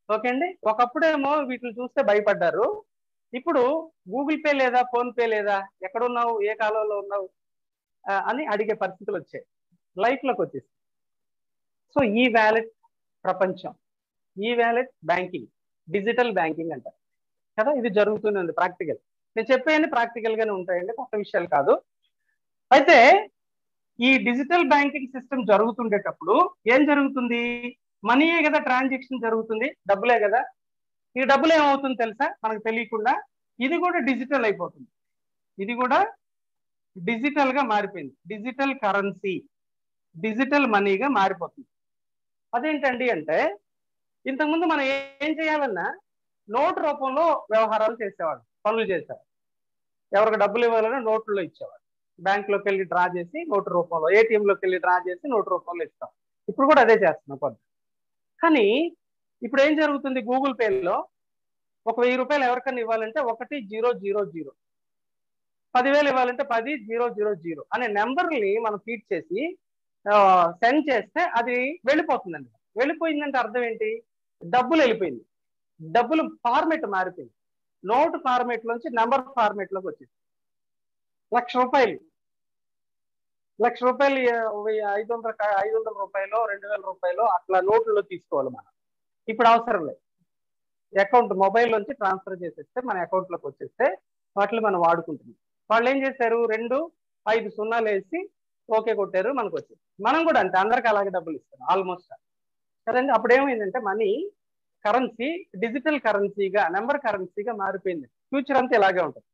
okay అండి ఒకప్పుడేమో వీటిని చూస్తే భయపడ్డారు ఇప్పుడు గూగుల్ పే లేదా ఫోన్ పే లేదా ఎక్కడున్నావు ఏ కాలంలో ఉన్నావు ఆ, అని అడిగే పరిస్థితులు వచ్చాయి లైఫ్ లోకి వచ్చేసి సో ఈ వ్యాలెట్ ప్రపంచం ఈ వ్యాలెట్ బ్యాంకింగ్ డిజిటల్ బ్యాంకింగ్ అంటారు కదా ఇది జరుగుతూనే ఉంది ప్రాక్టికల్ నేను చెప్పేవన్నీ ప్రాక్టికల్ గానే ఉంటాయండి కొత్త విషయాలు కాదు అయితే ఈ డిజిటల్ బ్యాంకింగ్ సిస్టమ్ జరుగుతుండేటప్పుడు ఏం జరుగుతుంది మనీయే కదా ట్రాన్సాక్షన్ జరుగుతుంది డబ్బులే కదా ఈ డబ్బులు ఏమవుతుంది తెలుసా మనకు తెలియకుండా ఇది కూడా డిజిటల్ అయిపోతుంది ఇది కూడా డిజిటల్ గా మారిపోయింది డిజిటల్ కరెన్సీ డిజిటల్ మనీగా మారిపోతుంది అదేంటండి అంటే ఇంతకుముందు మనం ఏం చేయాలన్నా నోటు రూపంలో వ్యవహారాలు చేసేవాడు పనులు చేసేవాడు ఎవరికి డబ్బులు ఇవ్వాలన్నా నోట్లలో ఇచ్చేవాడు బ్యాంకులోకి వెళ్ళి డ్రా చేసి నోటు రూపంలో ఏటీఎంలోకి వెళ్ళి డ్రా చేసి నోటు రూపంలో ఇస్తాం ఇప్పుడు కూడా అదే చేస్తున్నాం కొంత కానీ ఇప్పుడు ఏం జరుగుతుంది గూగుల్ పేలో ఒక వెయ్యి రూపాయలు ఎవరికైనా ఇవ్వాలంటే ఒకటి జీరో జీరో జీరో పదివేలు ఇవ్వాలంటే పది జీరో జీరో జీరో అనే నెంబర్ని మనం ఫీడ్ చేసి సెండ్ చేస్తే అది వెళ్ళిపోతుందండి వెళ్ళిపోయిందంటే అర్థం ఏంటి డబ్బులు వెళ్ళిపోయింది డబ్బులు ఫార్మేట్ మారిపోయింది నోట్ ఫార్మేట్ లోంచి నెంబర్ ఫార్మేట్ లోకి వచ్చింది లక్ష రూపాయలు లక్ష రూపాయలు వెయ్యి- ఐదు వందల క- ఐదు వందల రూపాయలు రెండు వేల రూపాయలు అట్లా నోట్లలో తీసుకోవాలి మనం ఇప్పుడు అవసరం లేదు అకౌంట్ మొబైల్ నుంచి ట్రాన్స్ఫర్ చేసేస్తే మన అకౌంట్ లోకి వచ్చేస్తే వాటిని మనం వాడుకుంటున్నాం వాళ్ళు ఏం చేశారు రెండు ఐదు సున్నాలు వేసి ఓకే కొట్టారు మనకు వచ్చింది మనం కూడా అంతే అందరికి అలాగే డబ్బులు ఇస్తాం ఆల్మోస్ట్ కదండి అప్పుడు ఏమైందంటే మనీ కరెన్సీ డిజిటల్ కరెన్సీగా నెంబర్ కరెన్సీగా మారిపోయింది ఫ్యూచర్ అంతా ఇలాగే ఉంటుంది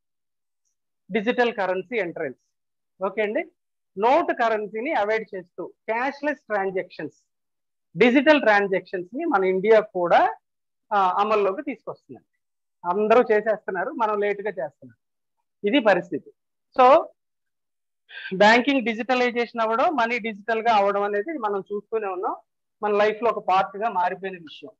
డిజిటల్ కరెన్సీ ఎంట్రన్స్ ఓకే అండి నోట్ కరెన్సీని అవాయిడ్ చేస్తూ క్యాష్లెస్ ట్రాన్సాక్షన్స్ డిజిటల్ ట్రాన్సాక్షన్స్ ని మన ఇండియా కూడా ఆ, అమల్లోకి తీసుకొస్తున్నారు అందరూ చేసేస్తున్నారు మనం లేట్ గా చేస్తున్నాం ఇది పరిస్థితి సో బ్యాంకింగ్ డిజిటలైజేషన్ అవ్వడం మనీ డిజిటల్ గా అవడం అనేది మనం చూస్తూనే ఉన్నాం మన లైఫ్ లో ఒక పార్ట్ గా మారిపోయిన విషయం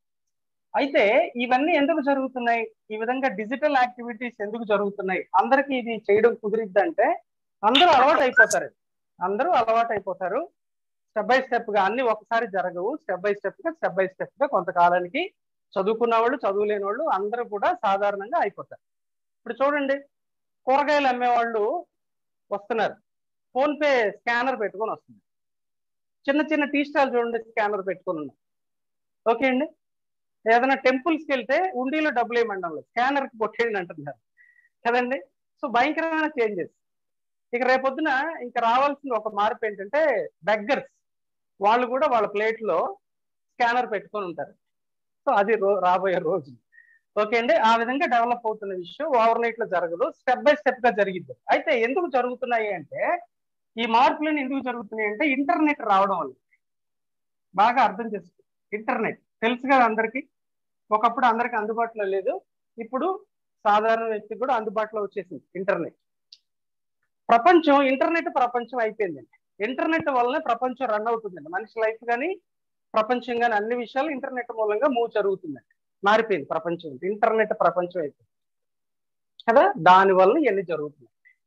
అయితే ఇవన్నీ ఎందుకు జరుగుతున్నాయి ఈ విధంగా డిజిటల్ యాక్టివిటీస్ ఎందుకు జరుగుతున్నాయి అందరికీ ఇది చేయడం కుదిరిద్దంటే అందరూ అలవాటు అయిపోతారు అందరూ అలవాటు అయిపోతారు స్టెప్ బై స్టెప్ గా అన్ని ఒకసారి జరగవు స్టెప్ బై స్టెప్ గా స్టెప్ బై స్టెప్ గా కొంతకాలానికి చదువుకున్న వాళ్ళు చదువులేని వాళ్ళు అందరూ కూడా సాధారణంగా అయిపోతారు ఇప్పుడు చూడండి కూరగాయలు అమ్మేవాళ్ళు వస్తున్నారు ఫోన్ పే స్కానర్ పెట్టుకొని వస్తున్నారు చిన్న చిన్న టీ స్టాల్ చూడండి స్కానర్ పెట్టుకొని ఉన్నారు ఓకే అండి ఏదైనా టెంపుల్స్కి వెళ్తే ఉండిలో డబ్బులు ఏమండం లేదు స్కానర్ కి కొట్టేయండి అంటున్నారు కదండి సో భయంకరమైన చేంజెస్ ఇక రేపొద్దున ఇంకా రావాల్సిన ఒక మార్పు ఏంటంటే బెగ్గర్స్ వాళ్ళు కూడా వాళ్ళ ప్లేట్ లో స్కానర్ పెట్టుకొని ఉంటారు సో అది రో రాబోయే రోజు ఓకే అండి ఆ విధంగా డెవలప్ అవుతున్న విషయం ఓవర్ నైట్ లో జరగదు స్టెప్ బై స్టెప్ గా జరిగిద్ది అయితే ఎందుకు జరుగుతున్నాయి అంటే ఈ మార్పులను ఎందుకు జరుగుతున్నాయి అంటే ఇంటర్నెట్ రావడం వల్ల బాగా అర్థం చేసుకో ఇంటర్నెట్ తెలుసు కదా అందరికి ఒకప్పుడు అందరికి అందుబాటులో లేదు ఇప్పుడు సాధారణ వ్యక్తికి కూడా అందుబాటులో వచ్చేసింది ఇంటర్నెట్ ప్రపంచం ఇంటర్నెట్ ప్రపంచం అయిపోయిందండి ఇంటర్నెట్ వల్లనే ప్రపంచం రన్ అవుతుందండి మనిషి లైఫ్ కానీ ప్రపంచం కానీ అన్ని విషయాలు ఇంటర్నెట్ మూలంగా మూవ్ జరుగుతుందండి మారిపోయింది ప్రపంచం ఇంటర్నెట్ ప్రపంచం అయిపోయింది కదా దాని వల్ల ఇవన్నీ జరుగుతున్నాయి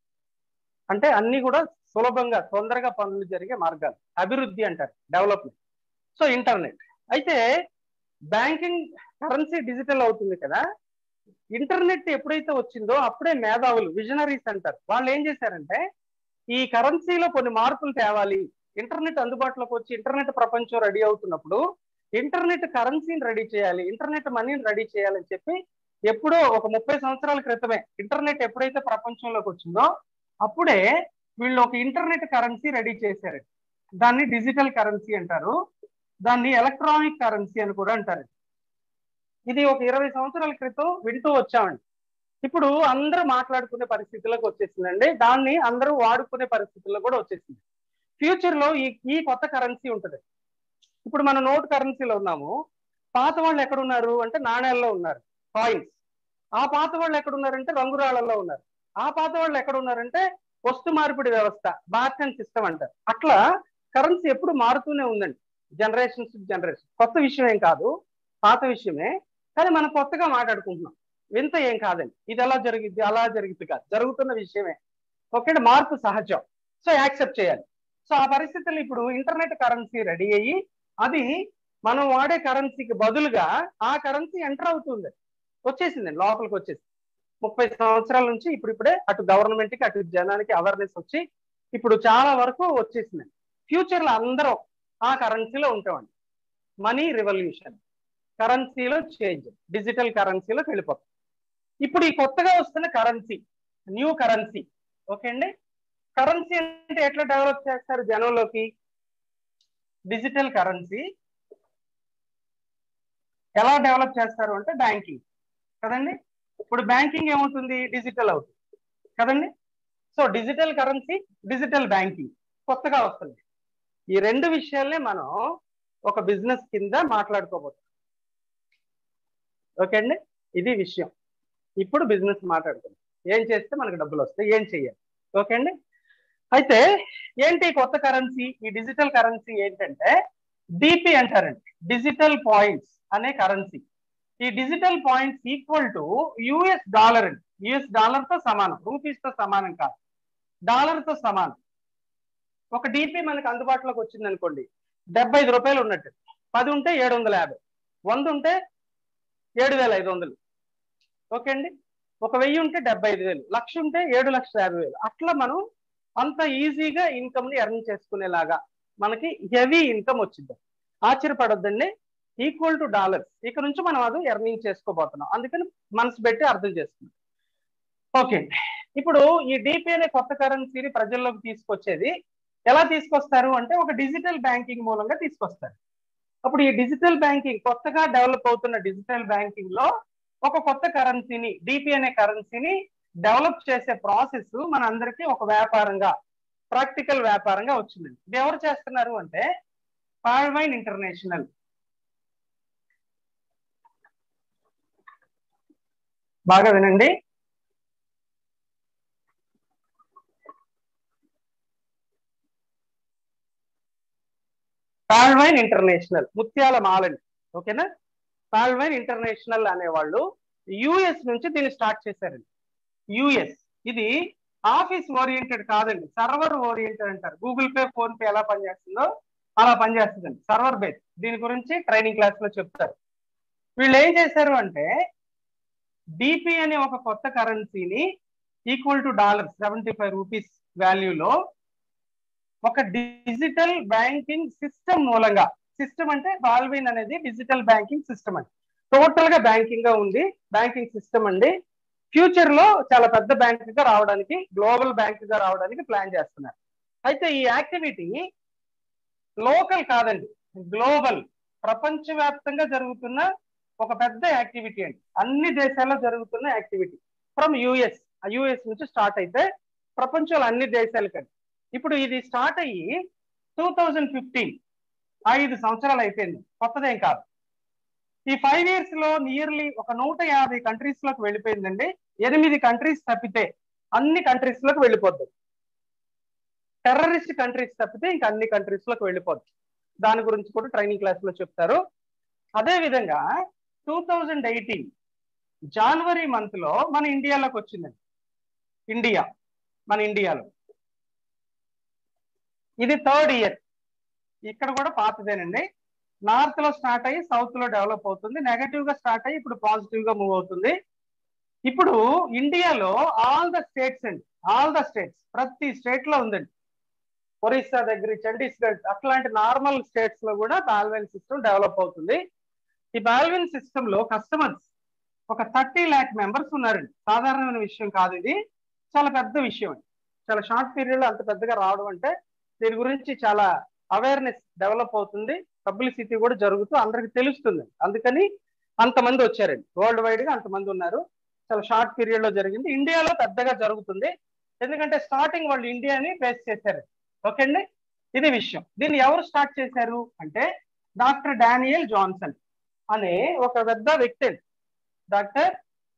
అంటే అన్ని కూడా సులభంగా తొందరగా పనులు జరిగే మార్గాలు అభివృద్ధి అంటారు డెవలప్మెంట్ సో ఇంటర్నెట్ అయితే బ్యాంకింగ్ కరెన్సీ డిజిటల్ అవుతుంది కదా ఇంటర్నెట్ ఎప్పుడైతే వచ్చిందో అప్పుడే మేధావులు విజనరీస్ అంటారు వాళ్ళు ఏం చేశారంటే ఈ కరెన్సీలో కొన్ని మార్పులు తేవాలి ఇంటర్నెట్ అందుబాటులోకి వచ్చి ఇంటర్నెట్ ప్రపంచం రెడీ అవుతున్నప్పుడు ఇంటర్నెట్ కరెన్సీని రెడీ చేయాలి ఇంటర్నెట్ మనీని రెడీ చేయాలని చెప్పి ఎప్పుడో ఒక ముప్పై సంవత్సరాల క్రితమే ఇంటర్నెట్ ఎప్పుడైతే ప్రపంచంలోకి వచ్చిందో అప్పుడే వీళ్ళు ఒక ఇంటర్నెట్ కరెన్సీ రెడీ చేశారు దాన్ని డిజిటల్ కరెన్సీ అంటారు దాన్ని ఎలక్ట్రానిక్ కరెన్సీ అని కూడా అంటారు ఇది ఒక ఇరవై సంవత్సరాల క్రితం వింటూ వచ్చామండి ఇప్పుడు అందరూ మాట్లాడుకునే పరిస్థితులకు వచ్చేసిందండి దాన్ని అందరూ వాడుకునే పరిస్థితుల్లో కూడా వచ్చేసింది ఫ్యూచర్ లో ఈ ఈ కొత్త కరెన్సీ ఉంటుంది ఇప్పుడు మన నోట్ కరెన్సీలో ఉన్నాము పాత వాళ్ళు ఎక్కడ ఉన్నారు అంటే నాణ్యాల్లో ఉన్నారు కాయిన్స్ ఆ పాత వాళ్ళు ఎక్కడ ఉన్నారంటే రంగురాళ్లలో ఉన్నారు ఆ పాత వాళ్ళు ఎక్కడ ఉన్నారంటే వస్తు మార్పిడి వ్యవస్థ బార్టన్ సిస్టమ్ అంటారు అట్లా కరెన్సీ ఎప్పుడు మారుతూనే ఉందండి జనరేషన్స్ జనరేషన్ కొత్త విషయం ఏం కాదు పాత విషయమే కానీ మనం కొత్తగా మాట్లాడుకుంటున్నాం వింత ఏం కాదండి ఇది ఎలా జరిగిద్ది అలా జరిగిద్ది కాదు జరుగుతున్న విషయమే ఓకే మార్పు సహజం సో యాక్సెప్ట్ చేయాలి సో ఆ పరిస్థితుల్లో ఇప్పుడు ఇంటర్నెట్ కరెన్సీ రెడీ అయ్యి అది మనం వాడే కరెన్సీకి బదులుగా ఆ కరెన్సీ ఎంటర్ అవుతుంది వచ్చేసింది లోపలికి వచ్చేసి ముప్పై సంవత్సరాల నుంచి ఇప్పుడు ఇప్పుడే అటు గవర్నమెంట్ కి అటు జనానికి అవేర్నెస్ వచ్చి ఇప్పుడు చాలా వరకు వచ్చేసింది ఫ్యూచర్ లో అందరం ఆ కరెన్సీలో ఉంటామండి మనీ రివల్యూషన్ కరెన్సీలో చేంజ్ డిజిటల్ కరెన్సీలోకి వెళ్ళిపోతాం ఇప్పుడు ఈ కొత్తగా వస్తున్న కరెన్సీ న్యూ కరెన్సీ ఓకే అండి కరెన్సీ అంటే ఎట్లా డెవలప్ చేస్తారు జనంలోకి డిజిటల్ కరెన్సీ ఎలా డెవలప్ చేస్తారు అంటే బ్యాంకింగ్ కదండి ఇప్పుడు బ్యాంకింగ్ ఏమవుతుంది డిజిటల్ అవుతుంది కదండి so digital currency digital banking కొత్తగా వస్తుంది ఈ రెండు విషయాలనే మనం ఒక బిజినెస్ కింద మాట్లాడుకోబోతున్నాం ఓకే అండి ఇది విషయం ఇప్పుడు బిజినెస్ మాట్లాడుకుందాం ఏం చేస్తే మనకు డబ్బులు వస్తాయి ఏం చెయ్యాలి ఓకే అండి అయితే ఏంటి కొత్త కరెన్సీ ఈ డిజిటల్ కరెన్సీ ఏంటంటే డిపి అంటారండి డిజిటల్ పాయింట్స్ అనే కరెన్సీ ఈ digital points equal to US dollar అండి యుఎస్ డాలర్ తో సమానం రూపీస్ తో సమానం కాదు డాలర్ తో సమానం ఒక డిపి మనకు అందుబాటులోకి వచ్చింది అనుకోండి డెబ్బై ఐదు రూపాయలు ఉన్నట్టు పది ఉంటే ఏడు వందల యాభై వంద ఉంటే ఏడు వేల ఐదు వందలు ఓకే అండి ఒక వెయ్యి ఉంటే డెబ్బై ఐదు వేలు లక్ష ఉంటే ఏడు లక్షల యాభై వేలు అట్లా మనం అంత ఈజీగా ఇన్కమ్ ని ఎర్న్ చేసుకునేలాగా మనకి హెవీ ఇన్కమ్ వచ్చింది ఆశ్చర్యపడొద్దండి ఈక్వల్ టు డాలర్స్ ఇక్కడ నుంచి మనం అది ఎర్నింగ్ చేసుకోబోతున్నాం అందుకని మనసు పెట్టి అర్థం చేసుకున్నాం ఓకే ఇప్పుడు ఈ డిపి అనే కొత్త కరెన్సీని ప్రజల్లోకి తీసుకొచ్చేది ఎలా తీసుకొస్తారు అంటే ఒక డిజిటల్ బ్యాంకింగ్ మూలంగా తీసుకొస్తారు అప్పుడు ఈ డిజిటల్ బ్యాంకింగ్ కొత్తగా డెవలప్ అవుతున్న డిజిటల్ బ్యాంకింగ్ లో ఒక కొత్త కరెన్సీని డిపి అనే కరెన్సీని డెవలప్ చేసే ప్రాసెస్ మన అందరికీ ఒక వ్యాపారంగా ప్రాక్టికల్ వ్యాపారంగా వచ్చిందండి ఇది ఎవరు చేస్తున్నారు అంటే పాల్వైన్ ఇంటర్నేషనల్ బాగా వినండి పాల్వైన్ ఇంటర్నేషనల్ ముత్యాల మాలని ఓకేనా పాల్వైన్ ఇంటర్నేషనల్ అనేవాళ్ళు యుఎస్ నుంచి దీన్ని స్టార్ట్ చేశారండి యుఎస్ ఇది ఆఫీస్ ఓరియంటెడ్ కాదండి సర్వర్ ఓరియంటెడ్ అంటారు గూగుల్ పే ఫోన్ పే ఎలా పనిచేస్తుందో అలా పనిచేస్తుందండి సర్వర్ బేస్ దీని గురించి ట్రైనింగ్ క్లాస్ లో చెప్తారు వీళ్ళు ఏం చేశారు అంటే డిపి అనే ఒక కొత్త కరెన్సీని equal to dollar seventy five rupees వాల్యూలో ఒక డిజిటల్ బ్యాంకింగ్ సిస్టమ్ మూలంగా సిస్టమ్ అంటే బాల్విన్ అనేది డిజిటల్ బ్యాంకింగ్ సిస్టమ్ అండి టోటల్ గా బ్యాంకింగ్ గా ఉంది బ్యాంకింగ్ సిస్టమ్ అండి ఫ్యూచర్ లో చాలా పెద్ద బ్యాంక్ గా రావడానికి గ్లోబల్ బ్యాంక్ గా రావడానికి ప్లాన్ చేస్తున్నారు అయితే ఈ యాక్టివిటీ లోకల్ కాదండి గ్లోబల్ ప్రపంచవ్యాప్తంగా జరుగుతున్న ఒక పెద్ద యాక్టివిటీ అండి అన్ని దేశాల్లో జరుగుతున్న యాక్టివిటీ ఫ్రమ్ యుఎస్ యుఎస్ నుంచి స్టార్ట్ అయితే ప్రపంచంలో అన్ని దేశాలకండి ఇప్పుడు ఇది స్టార్ట్ అయ్యి టూ థౌజండ్ ఫిఫ్టీన్ ఐదు సంవత్సరాలు అయిపోయింది కొత్తదేం కాదు ఈ ఫైవ్ ఇయర్స్ లో నియర్లీ ఒక నూట యాభై కంట్రీస్ లోకి వెళ్ళిపోయిందండి ఎనిమిది కంట్రీస్ తప్పితే అన్ని కంట్రీస్ లోకి వెళ్ళిపోద్ది టెర్రరిస్ట్ కంట్రీస్ తప్పితే ఇంకా అన్ని కంట్రీస్ లోకి వెళ్ళిపోద్ది దాని గురించి కూడా ట్రైనింగ్ క్లాస్ లో చెప్తారు అదే విధంగా టూ థౌజండ్ ఎయిటీన్ జనవరి మంత్ లో మన ఇండియాలోకి వచ్చిందండి ఇండియా మన ఇండియాలో ఇది థర్డ్ ఇయర్ ఇక్కడ కూడా పాతదేనండి నార్త్ లో స్టార్ట్ అయ్యి సౌత్ లో డెవలప్ అవుతుంది నెగటివ్ గా స్టార్ట్ అయ్యి ఇప్పుడు పాజిటివ్ గా మూవ్ అవుతుంది ఇప్పుడు ఇండియాలో ఆల్ ద స్టేట్స్ అండి ఆల్ ద స్టేట్స్ ప్రతి స్టేట్ లో ఉందండి ఒరిస్సా దగ్గర చండీస్గఢ్ అట్లాంటి నార్మల్ స్టేట్స్ లో కూడా బాల్వెన్ సిస్టమ్ డెవలప్ అవుతుంది ఈ బాల్వెన్ సిస్టమ్ లో కస్టమర్స్ ఒక థర్టీ ల్యాక్ మెంబర్స్ ఉన్నారండి సాధారణమైన విషయం కాదు ఇది చాలా పెద్ద విషయం అండి చాలా షార్ట్ పీరియడ్ లో అంత పెద్దగా రావడం అంటే దీని గురించి చాలా అవేర్నెస్ డెవలప్ అవుతుంది పబ్లిసిటీ కూడా జరుగుతూ అందరికి తెలుస్తుంది అందుకని అంతమంది వచ్చారండి వరల్డ్ వైడ్ గా అంతమంది ఉన్నారు చాలా షార్ట్ పీరియడ్ లో జరిగింది ఇండియాలో పెద్దగా జరుగుతుంది ఎందుకంటే స్టార్టింగ్ వాళ్ళు ఇండియాని ఫేస్ చేశారు ఓకే అండి ఇది విషయం దీన్ని ఎవరు స్టార్ట్ చేశారు అంటే డాక్టర్ డానియల్ జాన్సన్ అనే ఒక పెద్ద వ్యక్తి డాక్టర్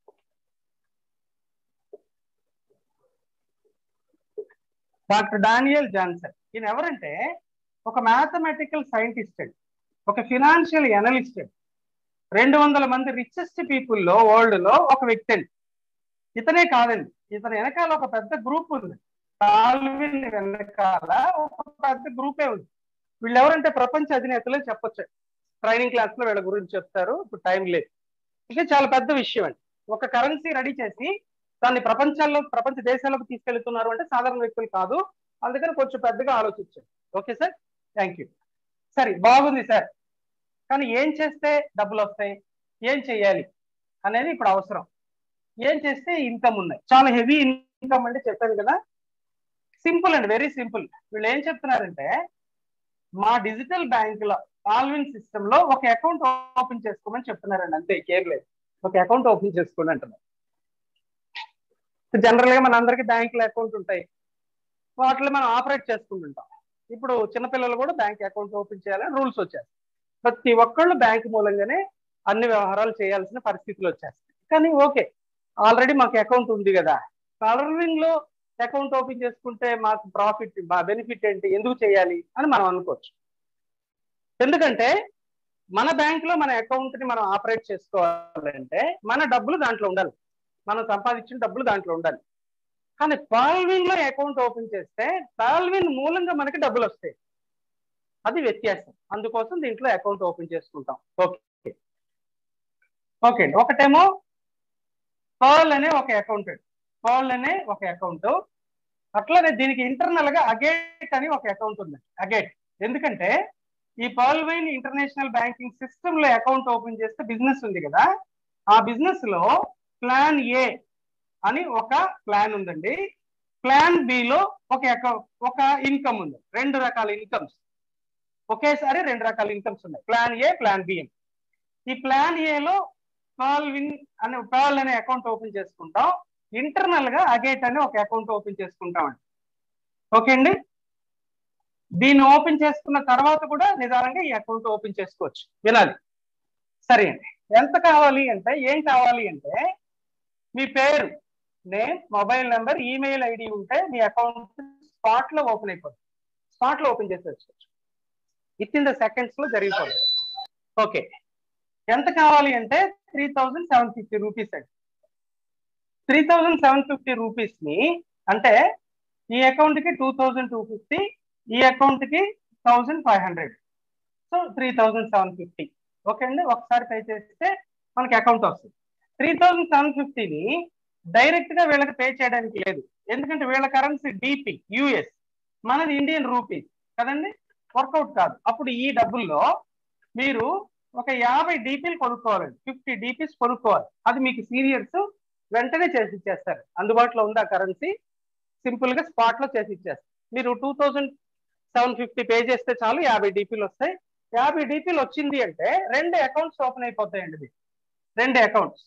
డాక్టర్ డానియల్ జాన్సన్ ఈయన ఎవరంటే ఒక మ్యాథమెటికల్ సైంటిస్ట్ అండి ఒక ఫినాన్షియల్ ఎనలిస్ట్ అండి రెండు వందల మంది రిచెస్ట్ పీపుల్లో వరల్డ్ లో ఒక వ్యక్తి అండి ఇతనే కాదండి ఇతని వెనకాల ఒక పెద్ద గ్రూప్ ఉంది డాల్విన్ వెనకాల ఒక పెద్ద గ్రూపే ఉంది వీళ్ళు ఎవరంటే ప్రపంచ అధినేతలు చెప్పొచ్చు ట్రైనింగ్ క్లాస్ లో వీళ్ళ గురించి చెప్తారు ఇప్పుడు టైం లేదు ఇది చాలా పెద్ద విషయం అండి ఒక కరెన్సీ రెడీ చేసి దాన్ని ప్రపంచాల్లో ప్రపంచ దేశాలకు తీసుకెళ్తున్నారు అంటే సాధారణ వ్యక్తులు కాదు అందుకని కొంచెం పెద్దగా ఆలోచించారు ఓకే సార్ థ్యాంక్ యూ సరే బాగుంది సార్ కానీ ఏం చేస్తే డబ్బులు వస్తాయి ఏం చేయాలి అనేది ఇప్పుడు అవసరం ఏం చేస్తే ఇన్కమ్ ఉన్నాయి చాలా హెవీ ఇన్కమ్ అంటే చెప్పాను కదా సింపుల్ అండి వెరీ సింపుల్ వీళ్ళు ఏం చెప్తున్నారంటే మా డిజిటల్ బ్యాంక్ లో ఆల్విన్ సిస్టమ్ లో ఒక అకౌంట్ ఓపెన్ చేసుకోమని చెప్తున్నారండి అంతే కేర్ లేదు ఒక అకౌంట్ ఓపెన్ చేసుకోండి అంటున్నారు జనరల్ గా మన అందరికి బ్యాంకులో అకౌంట్ ఉంటాయి వాటిలో మనం ఆపరేట్ చేసుకుంటుంటాం ఇప్పుడు చిన్నపిల్లలు కూడా బ్యాంక్ అకౌంట్ ఓపెన్ చేయాలని రూల్స్ వచ్చాయి ప్రతి ఒక్కళ్ళు బ్యాంక్ మూలంగానే అన్ని వ్యవహారాలు చేయాల్సిన పరిస్థితులు వచ్చేస్తాయి కానీ ఓకే ఆల్రెడీ మాకు అకౌంట్ ఉంది కదా కలరింగ్ లో అకౌంట్ ఓపెన్ చేసుకుంటే మాకు ప్రాఫిట్ బెనిఫిట్ ఏంటి ఎందుకు చేయాలి అని మనం అనుకోవచ్చు ఎందుకంటే మన బ్యాంక్ లో మన అకౌంట్ ని మనం ఆపరేట్ చేసుకోవాలంటే మన డబ్బులు దాంట్లో ఉండాలి మనం సంపాదించిన డబ్బులు దాంట్లో ఉండాలి కానీ పాల్విన్ లో అకౌంట్ ఓపెన్ చేస్తే పాల్విన్ మూలంగా మనకి డబ్బులు వస్తాయి అది వ్యత్యాసం అందుకోసం దీంట్లో అకౌంట్ ఓపెన్ చేసుకుంటాం ఓకే ఓకే అండి ఒకటేమో పర్ల్ అనే ఒక అకౌంట్ పర్ల్ అనే ఒక అకౌంట్ అట్లానే దీనికి ఇంటర్నల్ గా అగేట్ అని ఒక అకౌంట్ ఉంది అగేట్ ఎందుకంటే ఈ Pearlvine international banking system లో అకౌంట్ ఓపెన్ చేస్తే బిజినెస్ ఉంది కదా ఆ బిజినెస్ లో ప్లాన్ ఏ అని ఒక ప్లాన్ ఉందండి ప్లాన్ బి లో ఒక అకౌంట్ ఒక ఇన్కమ్ ఉంది రెండు రకాల ఇన్కమ్స్ ఒకేసారి రెండు రకాల ఇన్కమ్స్ ఉన్నాయి ప్లాన్ ఏ ప్లాన్ బి అని ఈ ప్లాన్ ఏలో పాల్ విన్ అనే పాల్ అనే అకౌంట్ ఓపెన్ చేసుకుంటాం ఇంటర్నల్ గా అగేట్ అనే ఒక అకౌంట్ ఓపెన్ చేసుకుంటామండి ఓకే అండి దీన్ని ఓపెన్ చేసుకున్న తర్వాత కూడా నిదానంగా ఈ అకౌంట్ ఓపెన్ చేసుకోవచ్చు వినాలి సరే అండి ఎంత కావాలి అంటే ఏం కావాలి అంటే మీ పేరు name mobile number email ID ఉంటే మీ అకౌంట్ స్పాట్ లో ఓపెన్ అయిపోతుంది స్పాట్ లో ఓపెన్ చేసేసుకోవచ్చు విత్ ఇన్ ద సెకండ్స్ లో జరిగిపోతుంది ఓకే ఎంత కావాలి అంటే three thousand seven fifty rupees అండి three thousand seven fifty rupees ని అంటే ఈ అకౌంట్ కి టూ థౌజండ్ టూ ఫిఫ్టీ ఈ అకౌంట్ కి thousand five hundred so three thousand seven fifty okay అండి ఒకసారి పే చేస్తే మనకి అకౌంట్ వస్తుంది త్రీ థౌజండ్ సెవెన్ ఫిఫ్టీని డైరెక్ట్ గా వీళ్ళకి పే చేయడానికి లేదు ఎందుకంటే వీళ్ళ కరెన్సీ డిపి యుఎస్ మనది ఇండియన్ రూపీస్ కదండి వర్కౌట్ కాదు అప్పుడు ఈ డబ్బుల్లో మీరు ఒక యాభై డీపీలు కొనుక్కోవాలండి ఫిఫ్టీ డీపీస్ కొనుక్కోవాలి అది మీకు సీనియర్స్ వెంటనే చేసి ఇచ్చేస్తారు అందుబాటులో ఉంది ఆ కరెన్సీ సింపుల్ గా స్పాట్ లో చేసి ఇచ్చేస్తారు మీరు two thousand seven fifty pay చేస్తే చాలు యాభై డీపీలు వస్తాయి యాభై డీపీలు వచ్చింది అంటే రెండు అకౌంట్స్ ఓపెన్ అయిపోతాయండి మీకు రెండు అకౌంట్స్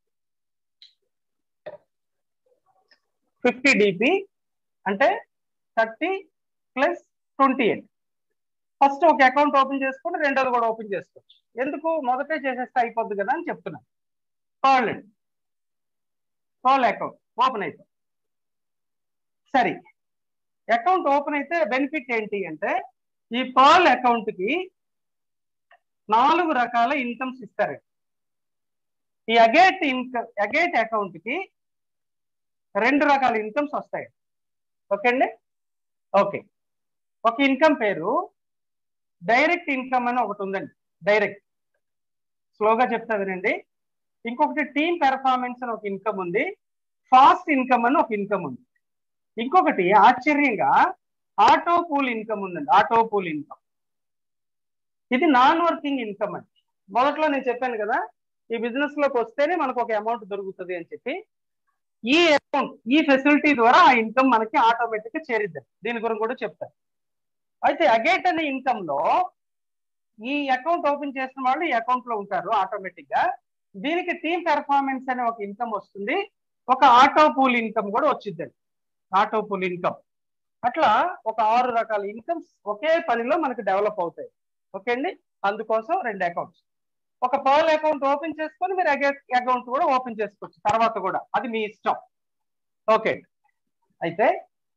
ఫిఫ్టీ డిపి అంటే thirty plus twenty eight first ఒక అకౌంట్ ఓపెన్ చేసుకుని రెండోది కూడా ఓపెన్ చేసుకోవచ్చు ఎందుకు మొదటే చేసేస్తే అయిపోద్ది కదా అని చెప్తున్నాను కాల్ అండి కాల్ అకౌంట్ ఓపెన్ అయిపోతుంది సరే అకౌంట్ ఓపెన్ అయితే బెనిఫిట్ ఏంటి అంటే ఈ పాల్ అకౌంట్ కి నాలుగు రకాల ఇన్కమ్స్ ఇస్తారు ఈ అగేట్ ఇన్కమ్ అగేట్ అకౌంట్ కి రెండు రకాల ఇన్కమ్స్ వస్తాయి ఓకే అండి ఓకే ఒక ఇన్కమ్ పేరు డైరెక్ట్ ఇన్కమ్ అని ఒకటి ఉందండి డైరెక్ట్ స్లోగా చెప్తా వినండి ఇంకొకటి టీమ్ పెర్ఫార్మెన్స్ అని ఒక ఇన్కమ్ ఉంది ఫాస్ట్ ఇన్కమ్ అని ఒక ఇన్కమ్ ఉంది ఇంకొకటి ఆశ్చర్యంగా ఆటో పూల్ ఇన్కమ్ ఉందండి ఆటో పూల్ ఇన్కమ్ ఇది నాన్ వర్కింగ్ ఇన్కమ్ అండి మొదట్లో నేను చెప్పాను కదా ఈ బిజినెస్ లోకి వస్తేనే మనకు ఒక అమౌంట్ దొరుకుతుంది అని చెప్పి ఈ అకౌంట్ ఈ ఫెసిలిటీ ద్వారా ఆ ఇన్కమ్ మనకి ఆటోమేటిక్ గా చేరిద్దాం దీని గురించి కూడా చెప్తాను అయితే అగేట్ అనే ఇన్కమ్ లో ఈ అకౌంట్ ఓపెన్ చేసిన వాళ్ళు ఈ అకౌంట్ లో ఉంటారు ఆటోమేటిక్ గా దీనికి టీమ్ పెర్ఫార్మెన్స్ అనే ఒక ఇన్కమ్ వస్తుంది ఒక ఆటో పూల్ ఇన్కమ్ కూడా వచ్చిందండి ఆటో పూల్ ఇన్కమ్ అట్లా ఒక ఆరు రకాల ఇన్కమ్స్ ఒకే పనిలో మనకి డెవలప్ అవుతాయి ఓకే అండి అందుకోసం రెండు అకౌంట్స్ ఒక పర్ల్ అకౌంట్ ఓపెన్ చేసుకొని మీరు అకౌంట్ కూడా ఓపెన్ చేసుకోవచ్చు తర్వాత కూడా అది మీ ఇష్టం ఓకే అయితే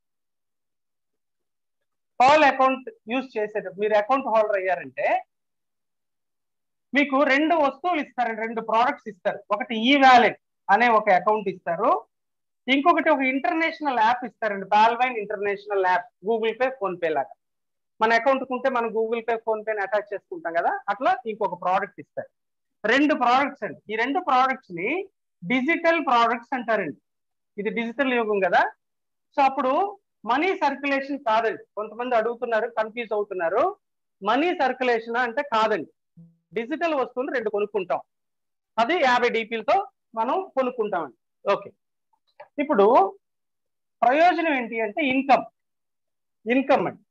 పర్ల్ అకౌంట్ యూజ్ చేసేటప్పుడు మీరు అకౌంట్ హోల్డర్ అయ్యారంటే మీకు రెండు వస్తువులు ఇస్తారండి రెండు ప్రోడక్ట్స్ ఇస్తారు ఒకటి ఈ వ్యాలెట్ అనే ఒక అకౌంట్ ఇస్తారు ఇంకొకటి ఒక ఇంటర్నేషనల్ యాప్ ఇస్తారండి Pearlvine international app Google Pay PhonePe లాగా మన అకౌంట్ ఉంటే మనం Google Pay PhonePe attach చేసుకుంటాం కదా అట్లా ఇంకొక ప్రోడక్ట్ ఇస్తారు రెండు ప్రోడక్ట్స్ అండి ఈ రెండు ప్రోడక్ట్స్ ని డిజిటల్ ప్రోడక్ట్స్ అంటారండి ఇది డిజిటల్ యుగం కదా సో అప్పుడు మనీ సర్క్యులేషన్ కాదండి కొంతమంది అడుగుతున్నారు కన్ఫ్యూజ్ అవుతున్నారు మనీ సర్క్యులేషన్ అంటే కాదండి డిజిటల్ వస్తువులు రెండు కొనుక్కుంటాం అది యాభై డీపీలతో మనం కొనుక్కుంటామండి ఓకే ఇప్పుడు ప్రయోజనం ఏంటి అంటే ఇన్కమ్ ఇన్కమ్ అండి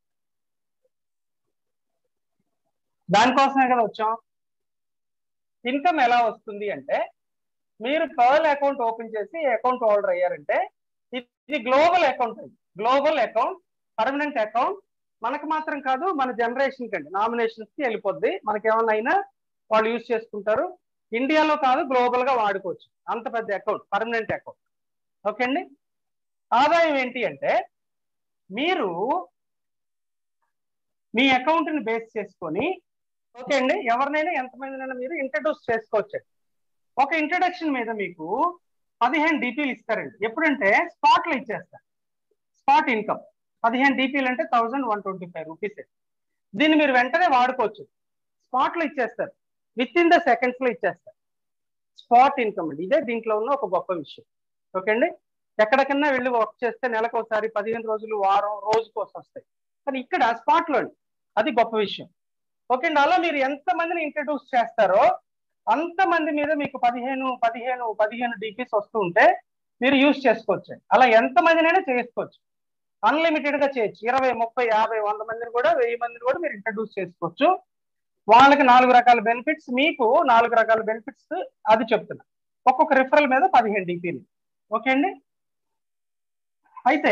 దానికోసమే కదా వచ్చాం ఇన్కమ్ ఎలా వస్తుంది అంటే మీరు పర్ల్ అకౌంట్ ఓపెన్ చేసి అకౌంట్ హోల్డర్ అయ్యారంటే ఇది గ్లోబల్ అకౌంట్ అండి గ్లోబల్ అకౌంట్ పర్మనెంట్ అకౌంట్ మనకు మాత్రం కాదు మన జనరేషన్ కండి నామినేషన్స్ కి వెళ్ళిపోద్ది మనకి ఏమన్నా అయినా వాళ్ళు యూజ్ చేసుకుంటారు ఇండియాలో కాదు గ్లోబల్ గా వాడుకోవచ్చు అంత పెద్ద అకౌంట్ పర్మనెంట్ అకౌంట్ ఓకే అండి ఆదాయం ఏంటి అంటే మీరు మీ అకౌంట్ ని బేస్ చేసుకొని ఓకే అండి ఎవరినైనా ఎంతమందినైనా మీరు ఇంట్రడ్యూస్ చేసుకోవచ్చు ఒక ఇంట్రడక్షన్ మీద మీకు పదిహేను డీపీలు ఇస్తారండి ఎప్పుడంటే స్పాట్ లో ఇచ్చేస్తారు స్పాట్ ఇన్కమ్ పదిహేను డీపీలు అంటే thousand one twenty five rupees దీన్ని మీరు వెంటనే వాడుకోవచ్చు స్పాట్ లో ఇచ్చేస్తారు విత్ ఇన్ ద సెకండ్స్ లో ఇచ్చేస్తారు స్పాట్ ఇన్కమ్ అండి ఇదే దీంట్లో ఉన్న ఒక గొప్ప విషయం ఓకే అండి ఎక్కడికన్నా వెళ్ళి వర్క్ చేస్తే నెలకు ఒకసారి పదిహేను రోజులు వారం రోజుకోసం వస్తాయి కానీ ఇక్కడ స్పాట్ లో అది గొప్ప విషయం ఓకే అండి అలా మీరు ఎంత మందిని ఇంట్రడ్యూస్ చేస్తారో అంత మంది మీద మీకు పదిహేను పదిహేను పదిహేను డిపీస్ వస్తూ ఉంటే మీరు యూజ్ చేసుకోవచ్చు అలా ఎంత మందినైనా చేసుకోవచ్చు అన్లిమిటెడ్ గా చేయొచ్చు ఇరవై ముప్పై యాభై వంద మందిని కూడా వెయ్యి మందిని కూడా మీరు ఇంట్రడ్యూస్ చేసుకోవచ్చు వాళ్ళకి నాలుగు రకాల బెనిఫిట్స్ మీకు నాలుగు రకాల బెనిఫిట్స్ అది చెప్తున్నా ఒక్కొక్క రిఫరల్ మీద పదిహేను డిపీలు ఓకే అండి అయితే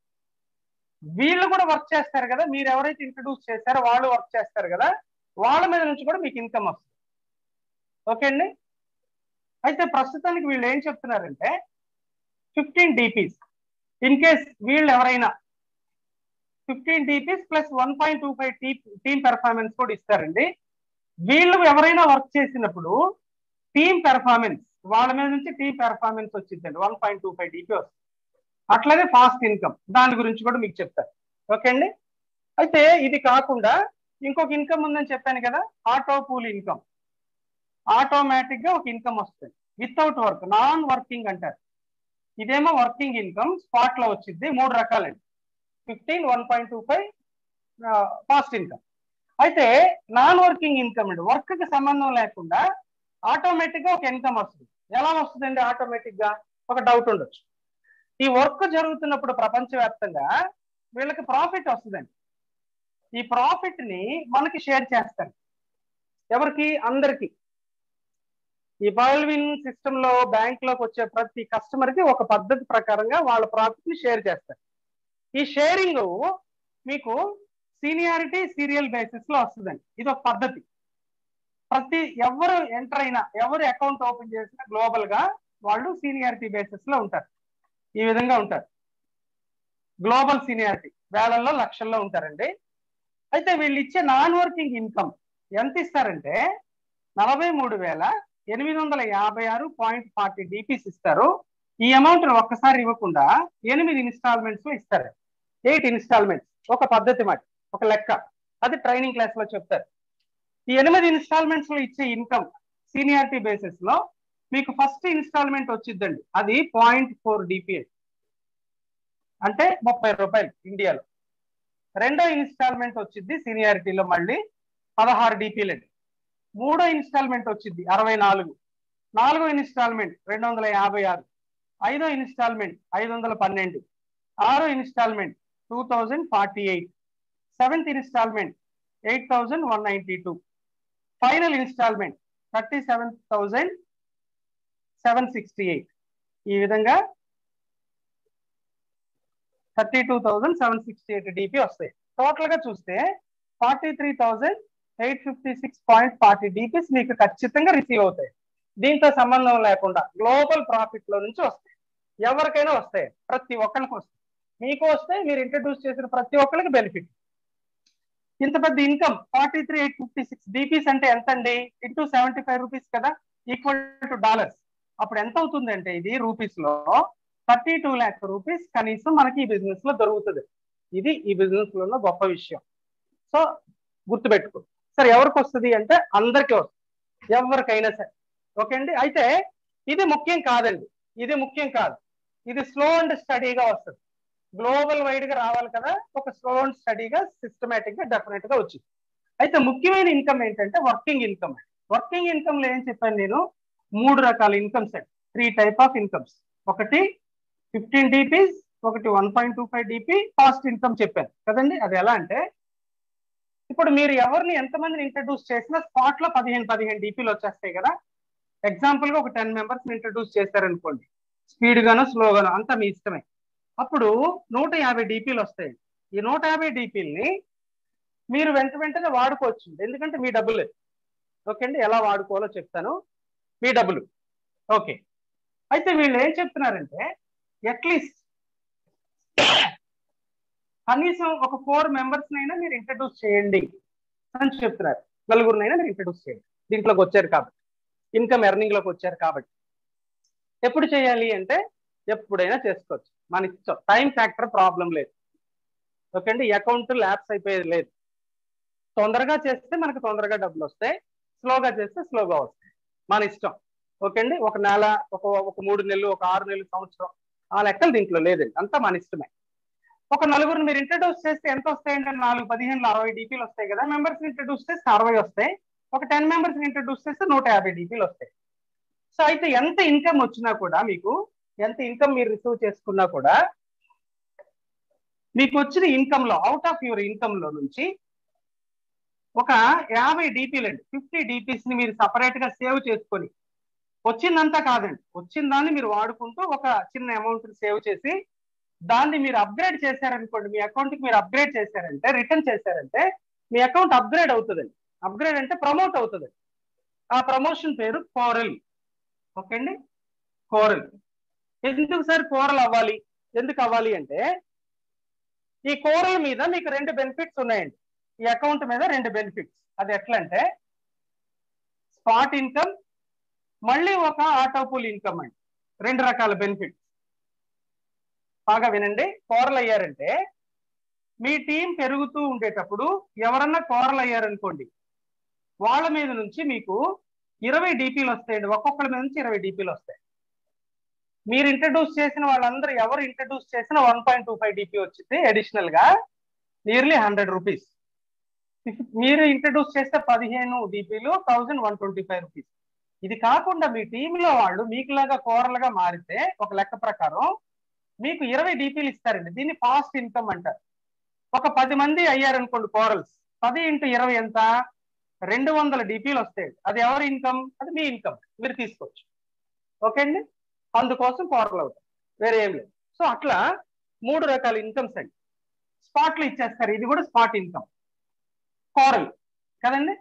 వీళ్ళు కూడా వర్క్ చేస్తారు కదా మీరు ఎవరైతే ఇంట్రడ్యూస్ చేశారో వాళ్ళు వర్క్ చేస్తారు కదా వాళ్ళ మీద నుంచి కూడా మీకు ఇన్కమ్ వస్తుంది ఓకే అండి అయితే ప్రస్తుతానికి వీళ్ళు ఏం చెప్తున్నారంటే ఫిఫ్టీన్ డిపీస్ ఇన్ కేస్ వీళ్ళు ఎవరైనా fifteen DPs plus one point two five టీ టీమ్ పెర్ఫార్మెన్స్ కూడా ఇస్తారండి వీళ్ళు ఎవరైనా వర్క్ చేసినప్పుడు టీమ్ పెర్ఫార్మెన్స్ వాళ్ళ మీద నుంచి టీమ్ పెర్ఫార్మెన్స్ వచ్చిందండి one point two five DP వస్తుంది అట్లాగే ఫాస్ట్ ఇన్కమ్ దాని గురించి కూడా మీకు చెప్తారు ఓకే అండి అయితే ఇది కాకుండా ఇంకొక ఇన్కమ్ ఉందని చెప్పాను కదా ఆటో పూల్ ఇన్కమ్ ఆటోమేటిక్ గా ఒక ఇన్కమ్ వస్తుంది వితౌట్ వర్క్ నాన్ వర్కింగ్ అంటారు ఇదేమో వర్కింగ్ ఇన్కమ్ స్పాట్ లో వచ్చింది మూడు రకాలండి fifteen one point two five fast income అయితే నాన్ వర్కింగ్ ఇన్కమ్ అండి వర్క్ కి సంబంధం లేకుండా ఆటోమేటిక్ గా ఒక ఇన్కమ్ వస్తుంది ఎలా వస్తుందండి ఆటోమేటిక్ గా ఒక డౌట్ ఉండొచ్చు ఈ వర్క్ జరుగుతున్నప్పుడు ప్రపంచవ్యాప్తంగా వీళ్ళకి ప్రాఫిట్ వస్తుందండి ఈ ప్రాఫిట్ ని మనకి షేర్ చేస్తారు ఎవరికి అందరికి ఈ బాల్విన్ సిస్టమ్ లో బ్యాంక్ లోకి వచ్చే ప్రతి కస్టమర్ కి ఒక పద్ధతి ప్రకారంగా వాళ్ళ ప్రాఫిట్ ని షేర్ చేస్తారు ఈ షేరింగ్ మీకు సీనియారిటీ సీరియల్ బేసిస్ లో వస్తుందండి ఇది ఒక పద్ధతి ప్రతి ఎవరు ఎంటర్ అయినా ఎవరు అకౌంట్ ఓపెన్ చేసినా గ్లోబల్ గా వాళ్ళు సీనియారిటీ బేసిస్ లో ఉంటారు ఈ విధంగా ఉంటారు గ్లోబల్ సీనియారిటీ వేలల్లో లక్షల్లో ఉంటారండి అయితే వీళ్ళు ఇచ్చే నాన్ వర్కింగ్ ఇన్కమ్ ఎంత ఇస్తారంటే నలభై మూడు వేల ఎనిమిది వందల యాభై ఆరు పాయింట్ ఫార్టీ డిపిస్ ఇస్తారు ఈ అమౌంట్ ఒక్కసారి ఇవ్వకుండా ఎనిమిది ఇన్స్టాల్మెంట్స్ లో ఇస్తారు ఎయిట్ ఇన్స్టాల్మెంట్స్ ఒక పద్ధతి మాట ఒక లెక్క అది ట్రైనింగ్ క్లాస్ లో చెప్తారు ఈ ఎనిమిది ఇన్స్టాల్మెంట్స్ లో ఇచ్చే ఇన్కమ్ సీనియారిటీ బేసిస్ లో మీకు ఫస్ట్ ఇన్స్టాల్మెంట్ వచ్చిందండి అది పాయింట్ ఫోర్ డిపిఎస్ అంటే ముప్పై రూపాయలు ఇండియాలో రెండో ఇన్స్టాల్మెంట్ వచ్చింది సీనియారిటీలో మళ్ళీ పదహారు డిపిలు అండి మూడో ఇన్స్టాల్మెంట్ వచ్చింది అరవై నాలుగు నాలుగో ఇన్స్టాల్మెంట్ రెండు వందల యాభై ఆరు ఐదో ఇన్స్టాల్మెంట్ ఐదు వందల పన్నెండు ఆరో instalment two thousand forty eight seventh instalment eight thousand one ninety two final instalment thirty seven thousand seven sixty eight ఈ విధంగా thirty two thousand seven sixty eight DP వస్తాయి టోటల్ గా చూస్తే forty three thousand eight fifty six point forty DPs మీకు ఖచ్చితంగా receive అవుతాయి దీంతో సంబంధం లేకుండా గ్లోబల్ ప్రాఫిట్ లో నుంచి వస్తాయి ఎవరికైనా వస్తాయి ప్రతి ఒక్కరికి వస్తాయి మీకు వస్తే మీరు ఇంట్రడ్యూస్ చేసిన ప్రతి ఒక్కరికి బెనిఫిట్ ఇంత పెద్ద income forty three eight fifty six DPs అంటే ఎంత అండి ఇంటూ సెవెంటీ ఫైవ్ రూపీస్ కదా ఈక్వల్ టు డాలర్స్ అప్పుడు ఎంత అవుతుందంటే ఇది రూపీస్ లో థర్టీ టూ ల్యాక్ రూపీస్ కనీసం మనకి ఈ బిజినెస్ లో దొరుకుతుంది ఇది ఈ బిజినెస్ లో ఉన్న గొప్ప విషయం సో గుర్తుపెట్టుకో సరే ఎవరికి వస్తుంది అంటే అందరికీ వస్తుంది ఎవరికైనా సరే ఓకే అండి అయితే ఇది ముఖ్యం కాదండి ఇది ముఖ్యం కాదు ఇది స్లో అండ్ స్టడీగా వస్తుంది గ్లోబల్ వైడ్ గా రావాలి కదా ఒక స్లో అండ్ స్టడీగా సిస్టమేటిక్ గా డెఫినెట్ గా వచ్చింది అయితే ముఖ్యమైన ఇన్కమ్ ఏంటంటే వర్కింగ్ ఇన్కమ్ వర్కింగ్ ఇన్కమ్ లో ఏం చెప్పాను నేను మూడు రకాల ఇన్కమ్స్ అండి త్రీ టైప్ ఆఫ్ ఇన్కమ్స్ ఒకటి ఫిఫ్టీన్ డిపిస్ ఒకటి one point two five DP cost income చెప్పాను కదండి అది ఎలా అంటే ఇప్పుడు మీరు ఎవరిని ఎంతమందిని ఇంట్రడ్యూస్ చేసినా స్పాట్ లో పదిహేను పదిహేను డిపిలు వచ్చేస్తాయి కదా ఎగ్జాంపుల్ గా ఒక టెన్ మెంబర్స్ ఇంట్రడ్యూస్ చేశారనుకోండి స్పీడ్ గానో స్లోగానో అంతా మీ ఇష్టమే అప్పుడు నూట యాభై డిపిలు వస్తాయి ఈ నూట యాభై డిపిల్ని మీరు వెంట వెంటనే వాడుకోవచ్చు ఎందుకంటే మీ డబ్బులే ఓకే అండి ఎలా వాడుకోవాలో చెప్తాను మీ డబ్బులు ఓకే అయితే వీళ్ళు ఏం చెప్తున్నారంటే అట్లీస్ట్ కనీసం ఒక ఫోర్ మెంబర్స్ నైనా మీరు ఇంట్రడ్యూస్ చేయండి అని చెప్తున్నారు నలుగురినైనా మీరు ఇంట్రడ్యూస్ చేయండి దీంట్లోకి వచ్చారు కాబట్టి ఇన్కమ్ ఎర్నింగ్ లోకి వచ్చారు కాబట్టి ఎప్పుడు చేయాలి అంటే ఎప్పుడైనా చేసుకోవచ్చు మన ఇష్టం టైం ఫ్యాక్టర్ ప్రాబ్లం లేదు ఓకే అండి అకౌంట్ ల్యాప్స్ అయిపోయేది లేదు తొందరగా చేస్తే మనకు తొందరగా డబ్బులు వస్తాయి స్లోగా చేస్తే స్లోగా వస్తాయి మన ఇష్టం ఓకే అండి ఒక నెల ఒక ఒక మూడు నెలలు ఒక ఆరు నెలలు సంవత్సరం ఆ లెక్కలు దీంట్లో లేదండి అంతా మన ఇష్టమే ఒక నలుగురిని మీరు ఇంట్రడ్యూస్ చేస్తే ఎంత వస్తాయంటే నాలుగు పదిహేను అరవై డీపీలు వస్తాయి కదా మెంబర్స్ ఇంట్రడ్యూస్ చేస్తే అరవై వస్తాయి ఒక టెన్ మెంబర్స్ ఇంట్రడ్యూస్ చేస్తే నూట యాభై డీపీలు వస్తాయి సో అయితే ఎంత ఇన్కమ్ వచ్చినా కూడా మీకు ఎంత ఇన్కమ్ మీరు రిసీవ్ చేసుకున్నా కూడా మీకు వచ్చిన ఇన్కమ్ లో అవుట్ ఆఫ్ యువర్ ఇన్కమ్ లో నుంచి ఒక యాభై డీపీలు అండి ఫిఫ్టీ డీపీస్ ని మీరు సపరేట్ గా సేవ్ చేసుకొని వచ్చిందంతా కాదండి వచ్చిన దాన్ని మీరు వాడుకుంటూ ఒక చిన్న అమౌంట్ సేవ్ చేసి దాన్ని మీరు అప్గ్రేడ్ చేశారనుకోండి మీ అకౌంట్ కి మీరు అప్గ్రేడ్ చేశారంటే రిటర్న్ చేశారంటే మీ అకౌంట్ అప్గ్రేడ్ అవుతుందండి అప్గ్రేడ్ అంటే ప్రమోట్ అవుతుంది ఆ ప్రమోషన్ పేరు కోరల్ ఓకే అండి కోరల్ ఎందుకు సార్ కోరల్ అవ్వాలి ఎందుకు అవ్వాలి అంటే ఈ కోరల్ మీద మీకు రెండు బెనిఫిట్స్ ఉన్నాయండి ఈ అకౌంట్ మీద రెండు బెనిఫిట్స్ అది ఎట్లా అంటే స్పాట్ ఇన్కమ్ మళ్ళీ ఒక ఆటోపూల్ ఇన్కమ్ అండి రెండు రకాల బెనిఫిట్స్ బాగా వినండి కోరలు అయ్యారంటే మీ టీం పెరుగుతూ ఉండేటప్పుడు ఎవరన్నా కోరలు అయ్యారనుకోండి వాళ్ళ మీద నుంచి మీకు ఇరవై డీపీలు వస్తాయండి ఒక్కొక్కరి మీద నుంచి ఇరవై డీపీలు వస్తాయి మీరు ఇంట్రడ్యూస్ చేసిన వాళ్ళందరూ ఎవరు ఇంట్రడ్యూస్ చేసిన one point two five DP వచ్చింది అడిషనల్ గా నియర్లీ హండ్రెడ్ రూపీస్ మీరు ఇంట్రడ్యూస్ చేస్తే పదిహేను డీపీలు thousand one twenty five rupees ఇది కాకుండా మీ టీంలో వాళ్ళు మీకులాగా కోరలుగా మారితే ఒక లెక్క ప్రకారం మీకు ఇరవై డీపీలు ఇస్తారండి దీన్ని ఫాస్ట్ ఇన్కమ్ అంటారు ఒక పది మంది అయ్యారనుకోండి కోరల్స్ పది ఇంటూ ఇరవై ఎంత రెండు వందల డీపీలు వస్తాయి అది ఎవరి ఇన్కమ్ అది మీ ఇన్కమ్ మీరు తీసుకోవచ్చు ఓకే అండి అందుకోసం కోరలు అవుతాయి వేరే ఏం లేదు సో అట్లా మూడు రకాల ఇన్కమ్స్ అండి స్పాట్లు ఇచ్చేస్తారు ఇది కూడా స్పాట్ ఇన్కమ్ కోరల్ కదండి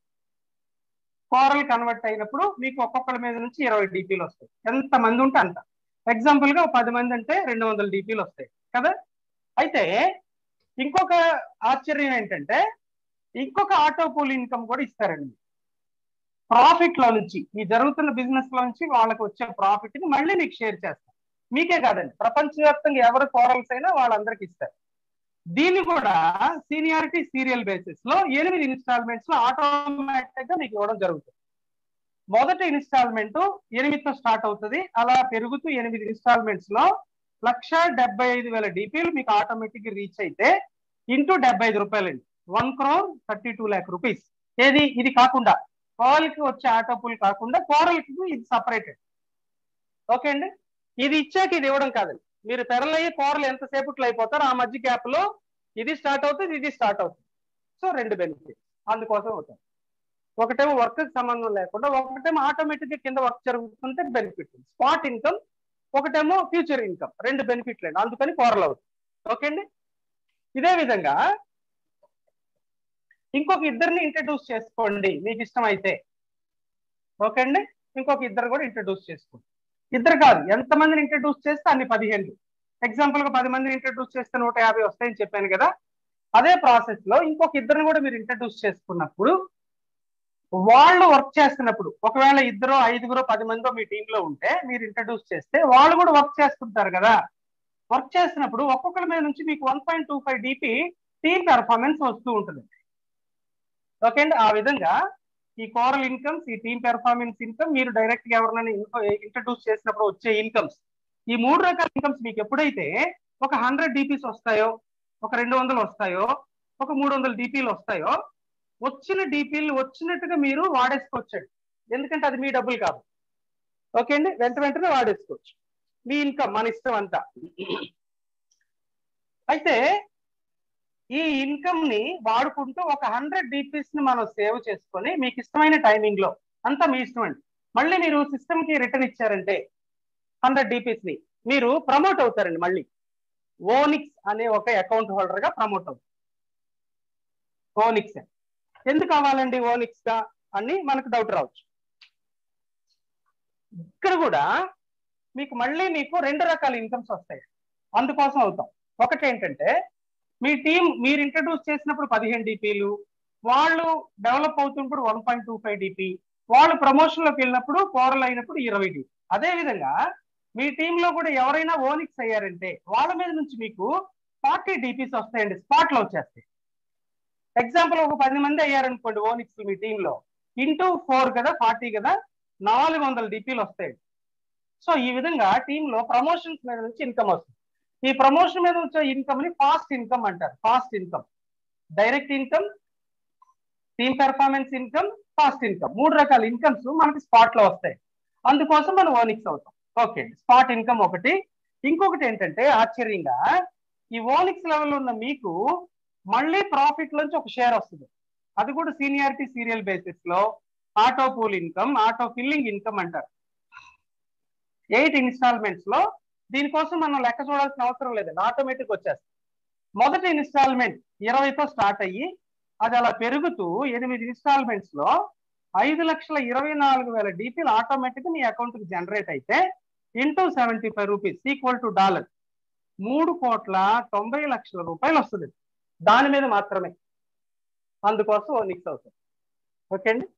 కోరల్ కన్వర్ట్ అయినప్పుడు మీకు ఒక్కొక్కరి మీద నుంచి ఇరవై డీపీలు వస్తాయి ఎంత మంది ఉంటే అంత ఎగ్జాంపుల్ గా పది మంది అంటే రెండు వందల డీపీలు వస్తాయి కదా అయితే ఇంకొక ఆశ్చర్యం ఏంటంటే ఇంకొక ఆటో పూల్ ఇన్కమ్ కూడా ఇస్తారండి ప్రాఫిట్ లో నుంచి ఈ జరుగుతున్న బిజినెస్ లో నుంచి వాళ్ళకి వచ్చే ప్రాఫిట్ ని మళ్ళీ మీకు షేర్ చేస్తారు మీకే కాదండి ప్రపంచవ్యాప్తంగా ఎవరు కోరల్స్ అయినా వాళ్ళందరికి ఇస్తారు దీన్ని కూడా సీనియారిటీ సీరియల్ బేసిస్ లో ఎనిమిది ఇన్స్టాల్మెంట్స్ లో ఆటోమేటిక్ గా మీకు ఇవ్వడం జరుగుతుంది మొదటి ఇన్స్టాల్మెంట్ ఎనిమిదితో స్టార్ట్ అవుతుంది అలా పెరుగుతూ ఎనిమిది ఇన్స్టాల్మెంట్స్ లో లక్ష డెబ్బై ఐదు వేల డిపిలు మీకు ఆటోమేటిక్ రీచ్ అయితే ఇంటూ డెబ్బై ఐదు రూపాయలండి one crore thirty two lakh rupees ఏది ఇది కాకుండా కోరల్కి వచ్చే ఆటోపుల్ కాకుండా కోరల్కి ఇది సపరేటెడ్ ఓకే అండి ఇది ఇచ్చాక ఇది ఇవ్వడం కాదండి మీరు తెరలయ్యి కోరలు ఎంతసేపట్లో అయిపోతారో ఆ మధ్య గ్యాప్ లో ఇది స్టార్ట్ అవుతుంది ఇది స్టార్ట్ అవుతుంది సో రెండు బెనిఫిట్స్ అందుకోసం అవుతుంది ఒకటేమో వర్క్ సంబంధం లేకుండా ఒకటేమో ఆటోమేటిక్ గా కింద వర్క్ జరుగుతుంటే బెనిఫిట్ స్పాట్ ఇన్కమ్ ఒకటేమో ఫ్యూచర్ ఇన్కమ్ రెండు బెనిఫిట్లు అండి అందుకని కోరలు అవుతుంది ఓకే అండి ఇదే విధంగా ఇంకొక ఇద్దరిని ఇంట్రడ్యూస్ చేసుకోండి మీకు ఇష్టం అయితే ఓకే అండి ఇంకొక ఇద్దరు కూడా ఇంట్రడ్యూస్ చేసుకోండి ఇద్దరు కాదు ఎంతమందిని ఇంట్రడ్యూస్ చేస్తే అన్ని పదిహేను ఎగ్జాంపుల్ గా పది మందిని ఇంట్రడ్యూస్ చేస్తే నూట యాభై వస్తాయని చెప్పాను కదా అదే ప్రాసెస్ లో ఇంకొక ఇద్దరిని కూడా మీరు ఇంట్రడ్యూస్ చేసుకున్నప్పుడు వాళ్ళు వర్క్ చేస్తున్నప్పుడు ఒకవేళ ఇద్దరు ఐదుగురు పది మందో మీ టీంలో ఉంటే మీరు ఇంట్రడ్యూస్ చేస్తే వాళ్ళు కూడా వర్క్ చేస్తుంటారు కదా వర్క్ చేస్తున్నప్పుడు ఒక్కొక్కరి మీద నుంచి మీకు one point two five DP team performance వస్తూ ఉంటుంది ఓకే అండి ఆ విధంగా ఈ కోరల్ ఇన్కమ్స్ ఈ టీమ్ పెర్ఫార్మెన్స్ ఇన్కమ్ మీరు డైరెక్ట్ గా ఎవరినైనా ఇంట్రడ్యూస్ చేసినప్పుడు వచ్చే ఇన్కమ్స్ ఈ మూడు రకాల ఇన్కమ్స్ మీకు ఎప్పుడైతే ఒక హండ్రెడ్ డిపిస్ వస్తాయో ఒక రెండు వందలు వస్తాయో ఒక మూడు వందల డిపిలు వస్తాయో వచ్చిన డిపిలు వచ్చినట్టుగా మీరు వాడేసుకోవచ్చండి ఎందుకంటే అది మీ డబ్బులు కాదు ఓకే అండి వెంట వెంటనే వాడేసుకోవచ్చు మీ ఇన్కమ్ మన ఇష్టం అంతా అయితే ఈ ఇన్కమ్ ని వాడుకుంటూ ఒక హండ్రెడ్ డిపిస్ ని మనం సేవ్ చేసుకొని మీకు ఇష్టమైన టైమింగ్ లో అంతా మీ ఇష్టం అండి మళ్ళీ మీరు సిస్టమ్ కి రిటర్న్ ఇచ్చారంటే హండ్రెడ్ డిపిస్ ని మీరు ప్రమోట్ అవుతారండి మళ్ళీ ఓనిక్స్ అనే ఒక అకౌంట్ హోల్డర్ గా ప్రమోట్ అవుతారు ఓనిక్స్ ఎందుకు కావాలండి ఓనిక్స్ గా అని మనకు డౌట్ రావచ్చు ఇక్కడ కూడా మీకు మళ్ళీ మీకు రెండు రకాల ఇన్కమ్స్ వస్తాయి అందుకోసం అవుతాం ఒకటి ఏంటంటే మీ టీం మీరు ఇంట్రడ్యూస్ చేసినప్పుడు పదిహేను డిపిలు వాళ్ళు డెవలప్ అవుతున్నప్పుడు one point two five DP వాళ్ళు ప్రమోషన్ లోకి వెళ్ళినప్పుడు కోరల్ అయినప్పుడు ఇరవై డిపి అదే విధంగా మీ టీంలో కూడా ఎవరైనా ఓనిక్స్ అయ్యారంటే వాళ్ళ మీద నుంచి మీకు ఫార్టీ డిపిస్ వస్తాయండి స్పాట్ లో వచ్చేస్తాయి ఎగ్జాంపుల్ ఒక పది మంది అయ్యారనుకోండి ఓనిక్స్ మీ టీంలో ఇంటూ ఫోర్ కదా ఫార్టీ కదా నాలుగు వందల డిపిలు వస్తాయి సో ఈ విధంగా టీంలో ప్రమోషన్స్ మీద నుంచి ఇన్కమ్ వస్తుంది ఈ ప్రమోషన్ మీద వచ్చే ఇన్కమ్ ని ఫాస్ట్ ఇన్కమ్ అంటారు fast income direct income team performance income fast income మూడు రకాల ఇన్కమ్స్ మనకి స్పాట్ లో వస్తాయి అందుకోసం మనం ఓనిక్స్ అవుతాం ఓకే స్పాట్ ఇన్కమ్ ఒకటి ఇంకొకటి ఏంటంటే ఆశ్చర్యంగా ఈ ఓనిక్స్ లెవెల్ ఉన్న మీకు మళ్ళీ ప్రాఫిట్ నుంచి ఒక షేర్ వస్తుంది అది కూడా సీనియారిటీ సీరియల్ బేసిస్ లో auto pool income auto filling income అంటారు ఎయిట్ ఇన్స్టాల్మెంట్స్ లో దీనికోసం మనం లెక్క చూడాల్సిన అవసరం లేదండి ఆటోమేటిక్ వచ్చేస్తుంది మొదటి ఇన్స్టాల్మెంట్ ఇరవైతో స్టార్ట్ అయ్యి అది అలా పెరుగుతూ ఎనిమిది ఇన్స్టాల్మెంట్స్ లో ఐదు లక్షల ఇరవై నాలుగు వేల డీపీలు ఆటోమేటిక్ మీ అకౌంట్ కి జనరేట్ అయితే into seventy five rupees equal to dollar మూడు కోట్ల తొంభై లక్షల రూపాయలు వస్తుంది దాని మీద మాత్రమే అందుకోసం ఓనిక్స్ అవుతుంది ఓకే అండి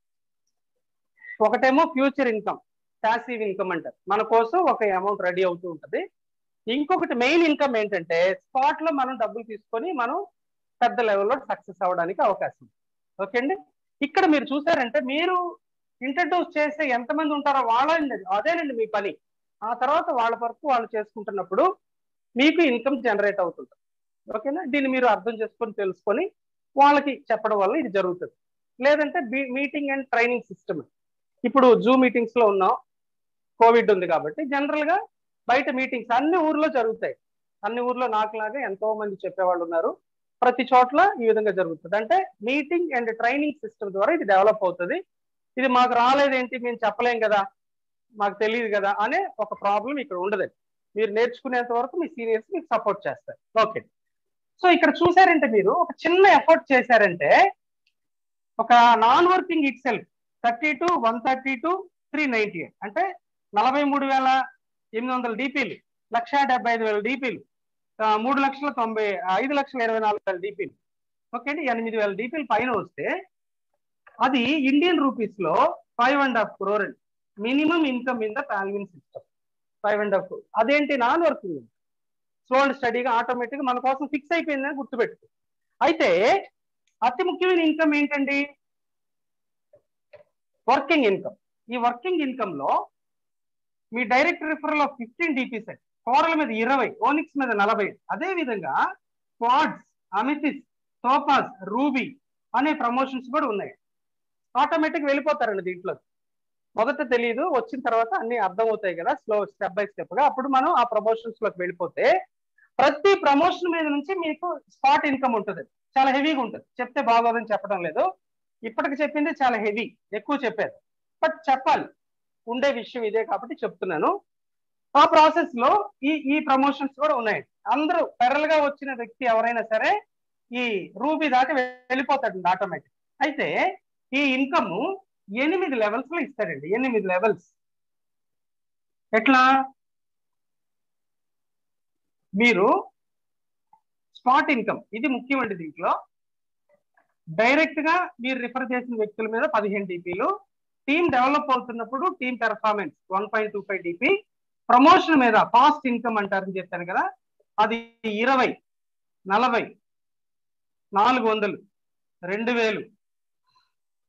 ఒకటేమో ఫ్యూచర్ ఇన్కమ్ ప్యాసివ్ ఇన్కమ్ అంటారు మన కోసం ఒక అమౌంట్ రెడీ అవుతూ ఉంటది ఇంకొకటి మెయిన్ ఇన్కమ్ ఏంటంటే స్పాట్ లో మనం డబ్బులు తీసుకొని మనం పెద్ద లెవెల్లో సక్సెస్ అవ్వడానికి అవకాశం ఓకే అండి ఇక్కడ మీరు చూసారంటే మీరు ఇంట్రడ్యూస్ చేసే ఎంతమంది ఉంటారో వాళ్ళండి అదేనండి మీ పని ఆ తర్వాత వాళ్ళ వరకు వాళ్ళు చేసుకుంటున్నప్పుడు మీకు ఇన్కమ్ జనరేట్ అవుతుంది ఓకేనా దీన్ని మీరు అర్థం చేసుకొని తెలుసుకొని వాళ్ళకి చెప్పడం వల్ల ఇది జరుగుతుంది లేదంటే మీటింగ్ అండ్ ట్రైనింగ్ సిస్టమ్ ఇప్పుడు జూమ్ మీటింగ్స్ లో ఉన్నాం కోవిడ్ ఉంది కాబట్టి జనరల్ గా బయట మీటింగ్స్ అన్ని ఊర్లో జరుగుతాయి అన్ని ఊర్లో నాకులాగా ఎంతో మంది చెప్పేవాళ్ళు ఉన్నారు ప్రతి చోట్ల ఈ విధంగా జరుగుతుంది అంటే మీటింగ్ అండ్ ట్రైనింగ్ సిస్టమ్ ద్వారా ఇది డెవలప్ అవుతుంది ఇది మాకు రాలేదేంటి మేము చెప్పలేం కదా మాకు తెలియదు కదా అనే ఒక ప్రాబ్లం ఇక్కడ ఉండదు మీరు నేర్చుకునేంత వరకు మీ సీనియర్స్ మీకు సపోర్ట్ చేస్తారు ఓకే సో ఇక్కడ చూసారంటే మీరు ఒక చిన్న ఎఫర్ట్ చేశారంటే ఒక non working itself thirty two one thirty two three ninety eight అంటే నలభై మూడు వేల ఎనిమిది వందల డిపిలు లక్ష డెబ్బై ఐదు వేల డిపిలు మూడు లక్షల తొంభై ఐదు లక్షల ఇరవై నాలుగు వేల డిపిలు ఓకే అండి ఎనిమిది వేల డిపిలు పైన వస్తే అది ఇండియన్ రూపీస్ లో ఫైవ్ అండ్ హాఫ్ క్రోర్ అండి మినిమం ఇన్కమ్ ఇన్ ద పాల్విన్ system five and half crore అదేంటి నాన్ వర్కింగ్ స్లో అండ్ స్టడీగా ఆటోమేటిక్గా మన కోసం ఫిక్స్ అయిపోయిందని గుర్తుపెట్టు అయితే అతి ముఖ్యమైన ఇన్కమ్ ఏంటండి వర్కింగ్ ఇన్కమ్ ఈ వర్కింగ్ ఇన్కమ్ లో మీ direct referral of fifteen DPs కోరల మీద ఇరవై ఓనిక్స్ మీద నలభై అదే విధంగా క్వాడ్స్ అమితిస్ టోపాస్ రూబీ అనే ప్రమోషన్స్ కూడా ఉన్నాయి ఆటోమేటిక్ వెళ్ళిపోతారండి దీంట్లో మొదట తెలియదు వచ్చిన తర్వాత అన్ని అర్థం అవుతాయి కదా స్లో స్టెప్ బై స్టెప్ గా అప్పుడు మనం ఆ ప్రమోషన్స్ లోకి వెళ్ళిపోతే ప్రతి ప్రమోషన్ మీద నుంచి మీకు స్పాట్ ఇన్కమ్ ఉంటుంది చాలా హెవీగా ఉంటుంది చెప్తే బాగోదని చెప్పడం లేదు ఇప్పటికి చెప్పింది చాలా హెవీ ఎక్కువ చెప్పారు బట్ చెప్పాలి ఉండే విషయం ఇదే కాబట్టి చెప్తున్నాను ఆ ప్రాసెస్ లో ఈ ఈ ప్రమోషన్స్ కూడా ఉన్నాయి అందరూ పెరల్ గా వచ్చిన వ్యక్తి ఎవరైనా సరే ఈ రూబీ దాకా వెళ్ళిపోతాడు ఆటోమేటిక్ అయితే ఈ ఇన్కమ్ ఎనిమిది లెవెల్స్ లో ఇస్తాడండి ఎనిమిది లెవెల్స్ ఎట్లా మీరు స్పాట్ ఇన్కమ్ ఇది ముఖ్యమండి దీంట్లో డైరెక్ట్ గా మీరు రిఫర్ చేసిన వ్యక్తుల మీద పదిహేను డిపిలు టీమ్ డెవలప్ అవుతున్నప్పుడు team performance one point two five DP promotion మీద ఫాస్ట్ ఇన్కమ్ అంటారని చెప్పాను కదా అది ఇరవై నలభై నాలుగు వందలు రెండు వేలు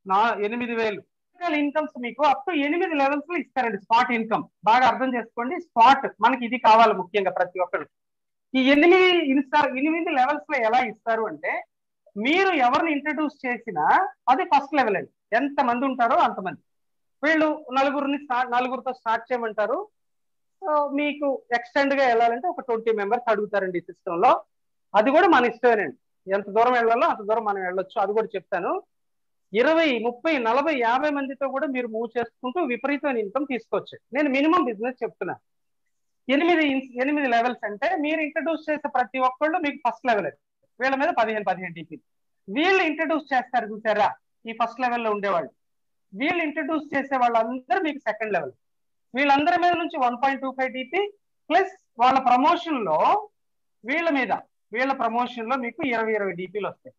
నా ఎనిమిది వేలు ఇన్కమ్స్ మీకు అప్ టు ఎనిమిది లెవెల్స్ లో ఇస్తారండి స్పాట్ ఇన్కమ్ బాగా అర్థం చేసుకోండి స్పాట్ మనకి ఇది కావాలి ముఖ్యంగా ప్రతి ఒక్కరు ఈ ఎనిమిది ఇన్స్టా ఎనిమిది లెవెల్స్ లో ఎలా ఇస్తారు అంటే మీరు ఎవరిని ఇంట్రడ్యూస్ చేసినా అది ఫస్ట్ లెవెల్ అండి ఎంత మంది ఉంటారో అంతమంది వీళ్ళు నలుగురిని స్టార్ట్ నలుగురితో స్టార్ట్ చేయమంటారు సో మీకు ఎక్స్టెండ్ గా వెళ్ళాలంటే ఒక ట్వంటీ మెంబర్స్ అడుగుతారండి ఈ సిస్టమ్ లో అది కూడా మన ఇష్టమేనండి ఎంత దూరం వెళ్ళాలో అంత దూరం మనం వెళ్ళొచ్చు అది కూడా చెప్తాను ఇరవై ముప్పై నలభై యాభై మందితో కూడా మీరు మూవ్ చేసుకుంటూ విపరీతమైన ఇన్కమ్ తీసుకోవచ్చు నేను మినిమం బిజినెస్ చెప్తున్నా ఎనిమిది ఎనిమిది లెవెల్స్ అంటే మీరు ఇంట్రడ్యూస్ చేసే ప్రతి ఒక్కళ్ళు మీకు ఫస్ట్ లెవెల్ వీళ్ళ మీద పదిహేను పదిహేను టీపీ వీళ్ళు ఇంట్రడ్యూస్ చేస్తారు చూసారా ఈ ఫస్ట్ లెవెల్లో ఉండేవాళ్ళు వీళ్ళు ఇంట్రడ్యూస్ చేసే వాళ్ళందరూ మీకు సెకండ్ లెవెల్ వీళ్ళందరి మీద నుంచి one point two five DP plus వాళ్ళ ప్రమోషన్ లో వీళ్ళ మీద వీళ్ళ ప్రమోషన్ లో మీకు ఇరవై ఇరవై డీపీలు వస్తాయి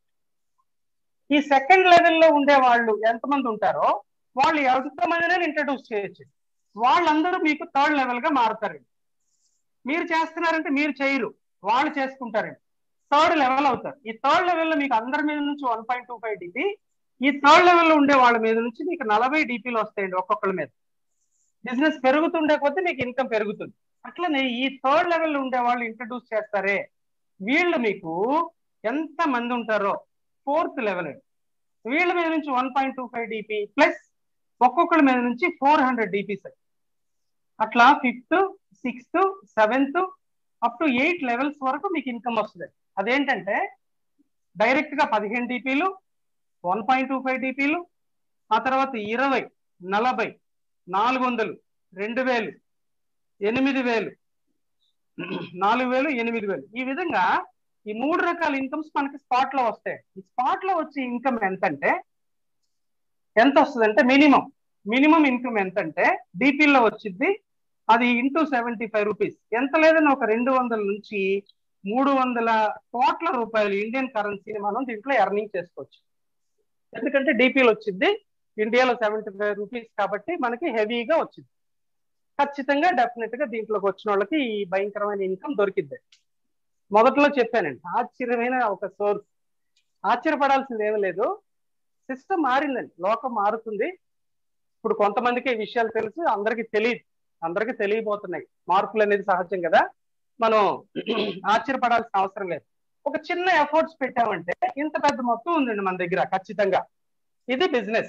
ఈ సెకండ్ లెవెల్లో ఉండే వాళ్ళు ఎంతమంది ఉంటారో వాళ్ళు ఎంతమందినే ఇంట్రడ్యూస్ చేయొచ్చు వాళ్ళందరూ మీకు థర్డ్ లెవెల్ గా మారుతారండి మీరు చేస్తున్నారంటే మీరు చేయరు వాళ్ళు చేసుకుంటారండి థర్డ్ లెవెల్ అవుతారు ఈ థర్డ్ లెవెల్లో మీకు అందరి మీద నుంచి one point two five DP ఈ థర్డ్ లెవెల్లో ఉండే వాళ్ళ మీద నుంచి మీకు నలభై డిపిలు వస్తాయండి ఒక్కొక్కరి మీద బిజినెస్ పెరుగుతుండే కొద్దీ మీకు ఇన్కమ్ పెరుగుతుంది అట్లనే ఈ థర్డ్ లెవెల్లో ఉండే వాళ్ళు ఇంట్రడ్యూస్ చేస్తారే వీళ్ళు మీకు ఎంత మంది ఉంటారో ఫోర్త్ లెవెల్ అండి వీళ్ళ మీద నుంచి one point two five DP plus ఒక్కొక్కరి మీద నుంచి ఫోర్ హండ్రెడ్ డిపిస్ అట్లా fifth sixth seventh up to eight levels వరకు మీకు ఇన్కమ్ వస్తుంది అదేంటంటే డైరెక్ట్ గా పదిహేను డిపిలు వన్ పాయింట్ టూ ఫైవ్ డిపిలు ఆ తర్వాత ఇరవై నలభై నాలుగు వందలు రెండు వేలు ఎనిమిది వేలు నాలుగు వేలు ఎనిమిది వేలు ఈ విధంగా ఈ మూడు రకాల ఇన్కమ్స్ మనకి స్పాట్ లో వస్తాయి ఈ స్పాట్ లో వచ్చే ఇన్కమ్ ఎంత అంటే ఎంత వస్తుంది అంటే మినిమం మినిమం ఇన్కమ్ ఎంత అంటే డిపిలో వచ్చింది అది ఇంటూ సెవెంటీ ఫైవ్ రూపీస్ ఎంత లేదని ఒక రెండు వందల నుంచి మూడు వందల కోట్ల రూపాయలు ఇండియన్ కరెన్సీని మనం దీంట్లో ఎర్నింగ్ చేసుకోవచ్చు ఎందుకంటే డిపిలో వచ్చింది ఇండియాలో సెవెంటీ ఫైవ్ రూపీస్ కాబట్టి మనకి హెవీగా వచ్చింది ఖచ్చితంగా డెఫినెట్ గా దీంట్లోకి వచ్చిన వాళ్ళకి ఈ భయంకరమైన ఇన్కమ్ దొరికిద్ది మొదట్లో చెప్పానండి ఆశ్చర్యమైన ఒక సోర్స్ ఆశ్చర్యపడాల్సింది ఏమీ లేదు సిస్టమ్ మారిందండి లోకం మారుతుంది ఇప్పుడు కొంతమందికి ఈ విషయాలు తెలుసు అందరికీ తెలియదు అందరికీ తెలియబోతున్నాయి మార్పులు అనేది సహజం కదా మనం ఆశ్చర్యపడాల్సిన అవసరం లేదు ఒక చిన్న ఎఫర్ట్స్ పెట్టామంటే ఇంత పెద్ద మొత్తం ఉందండి మన దగ్గర ఖచ్చితంగా ఇది బిజినెస్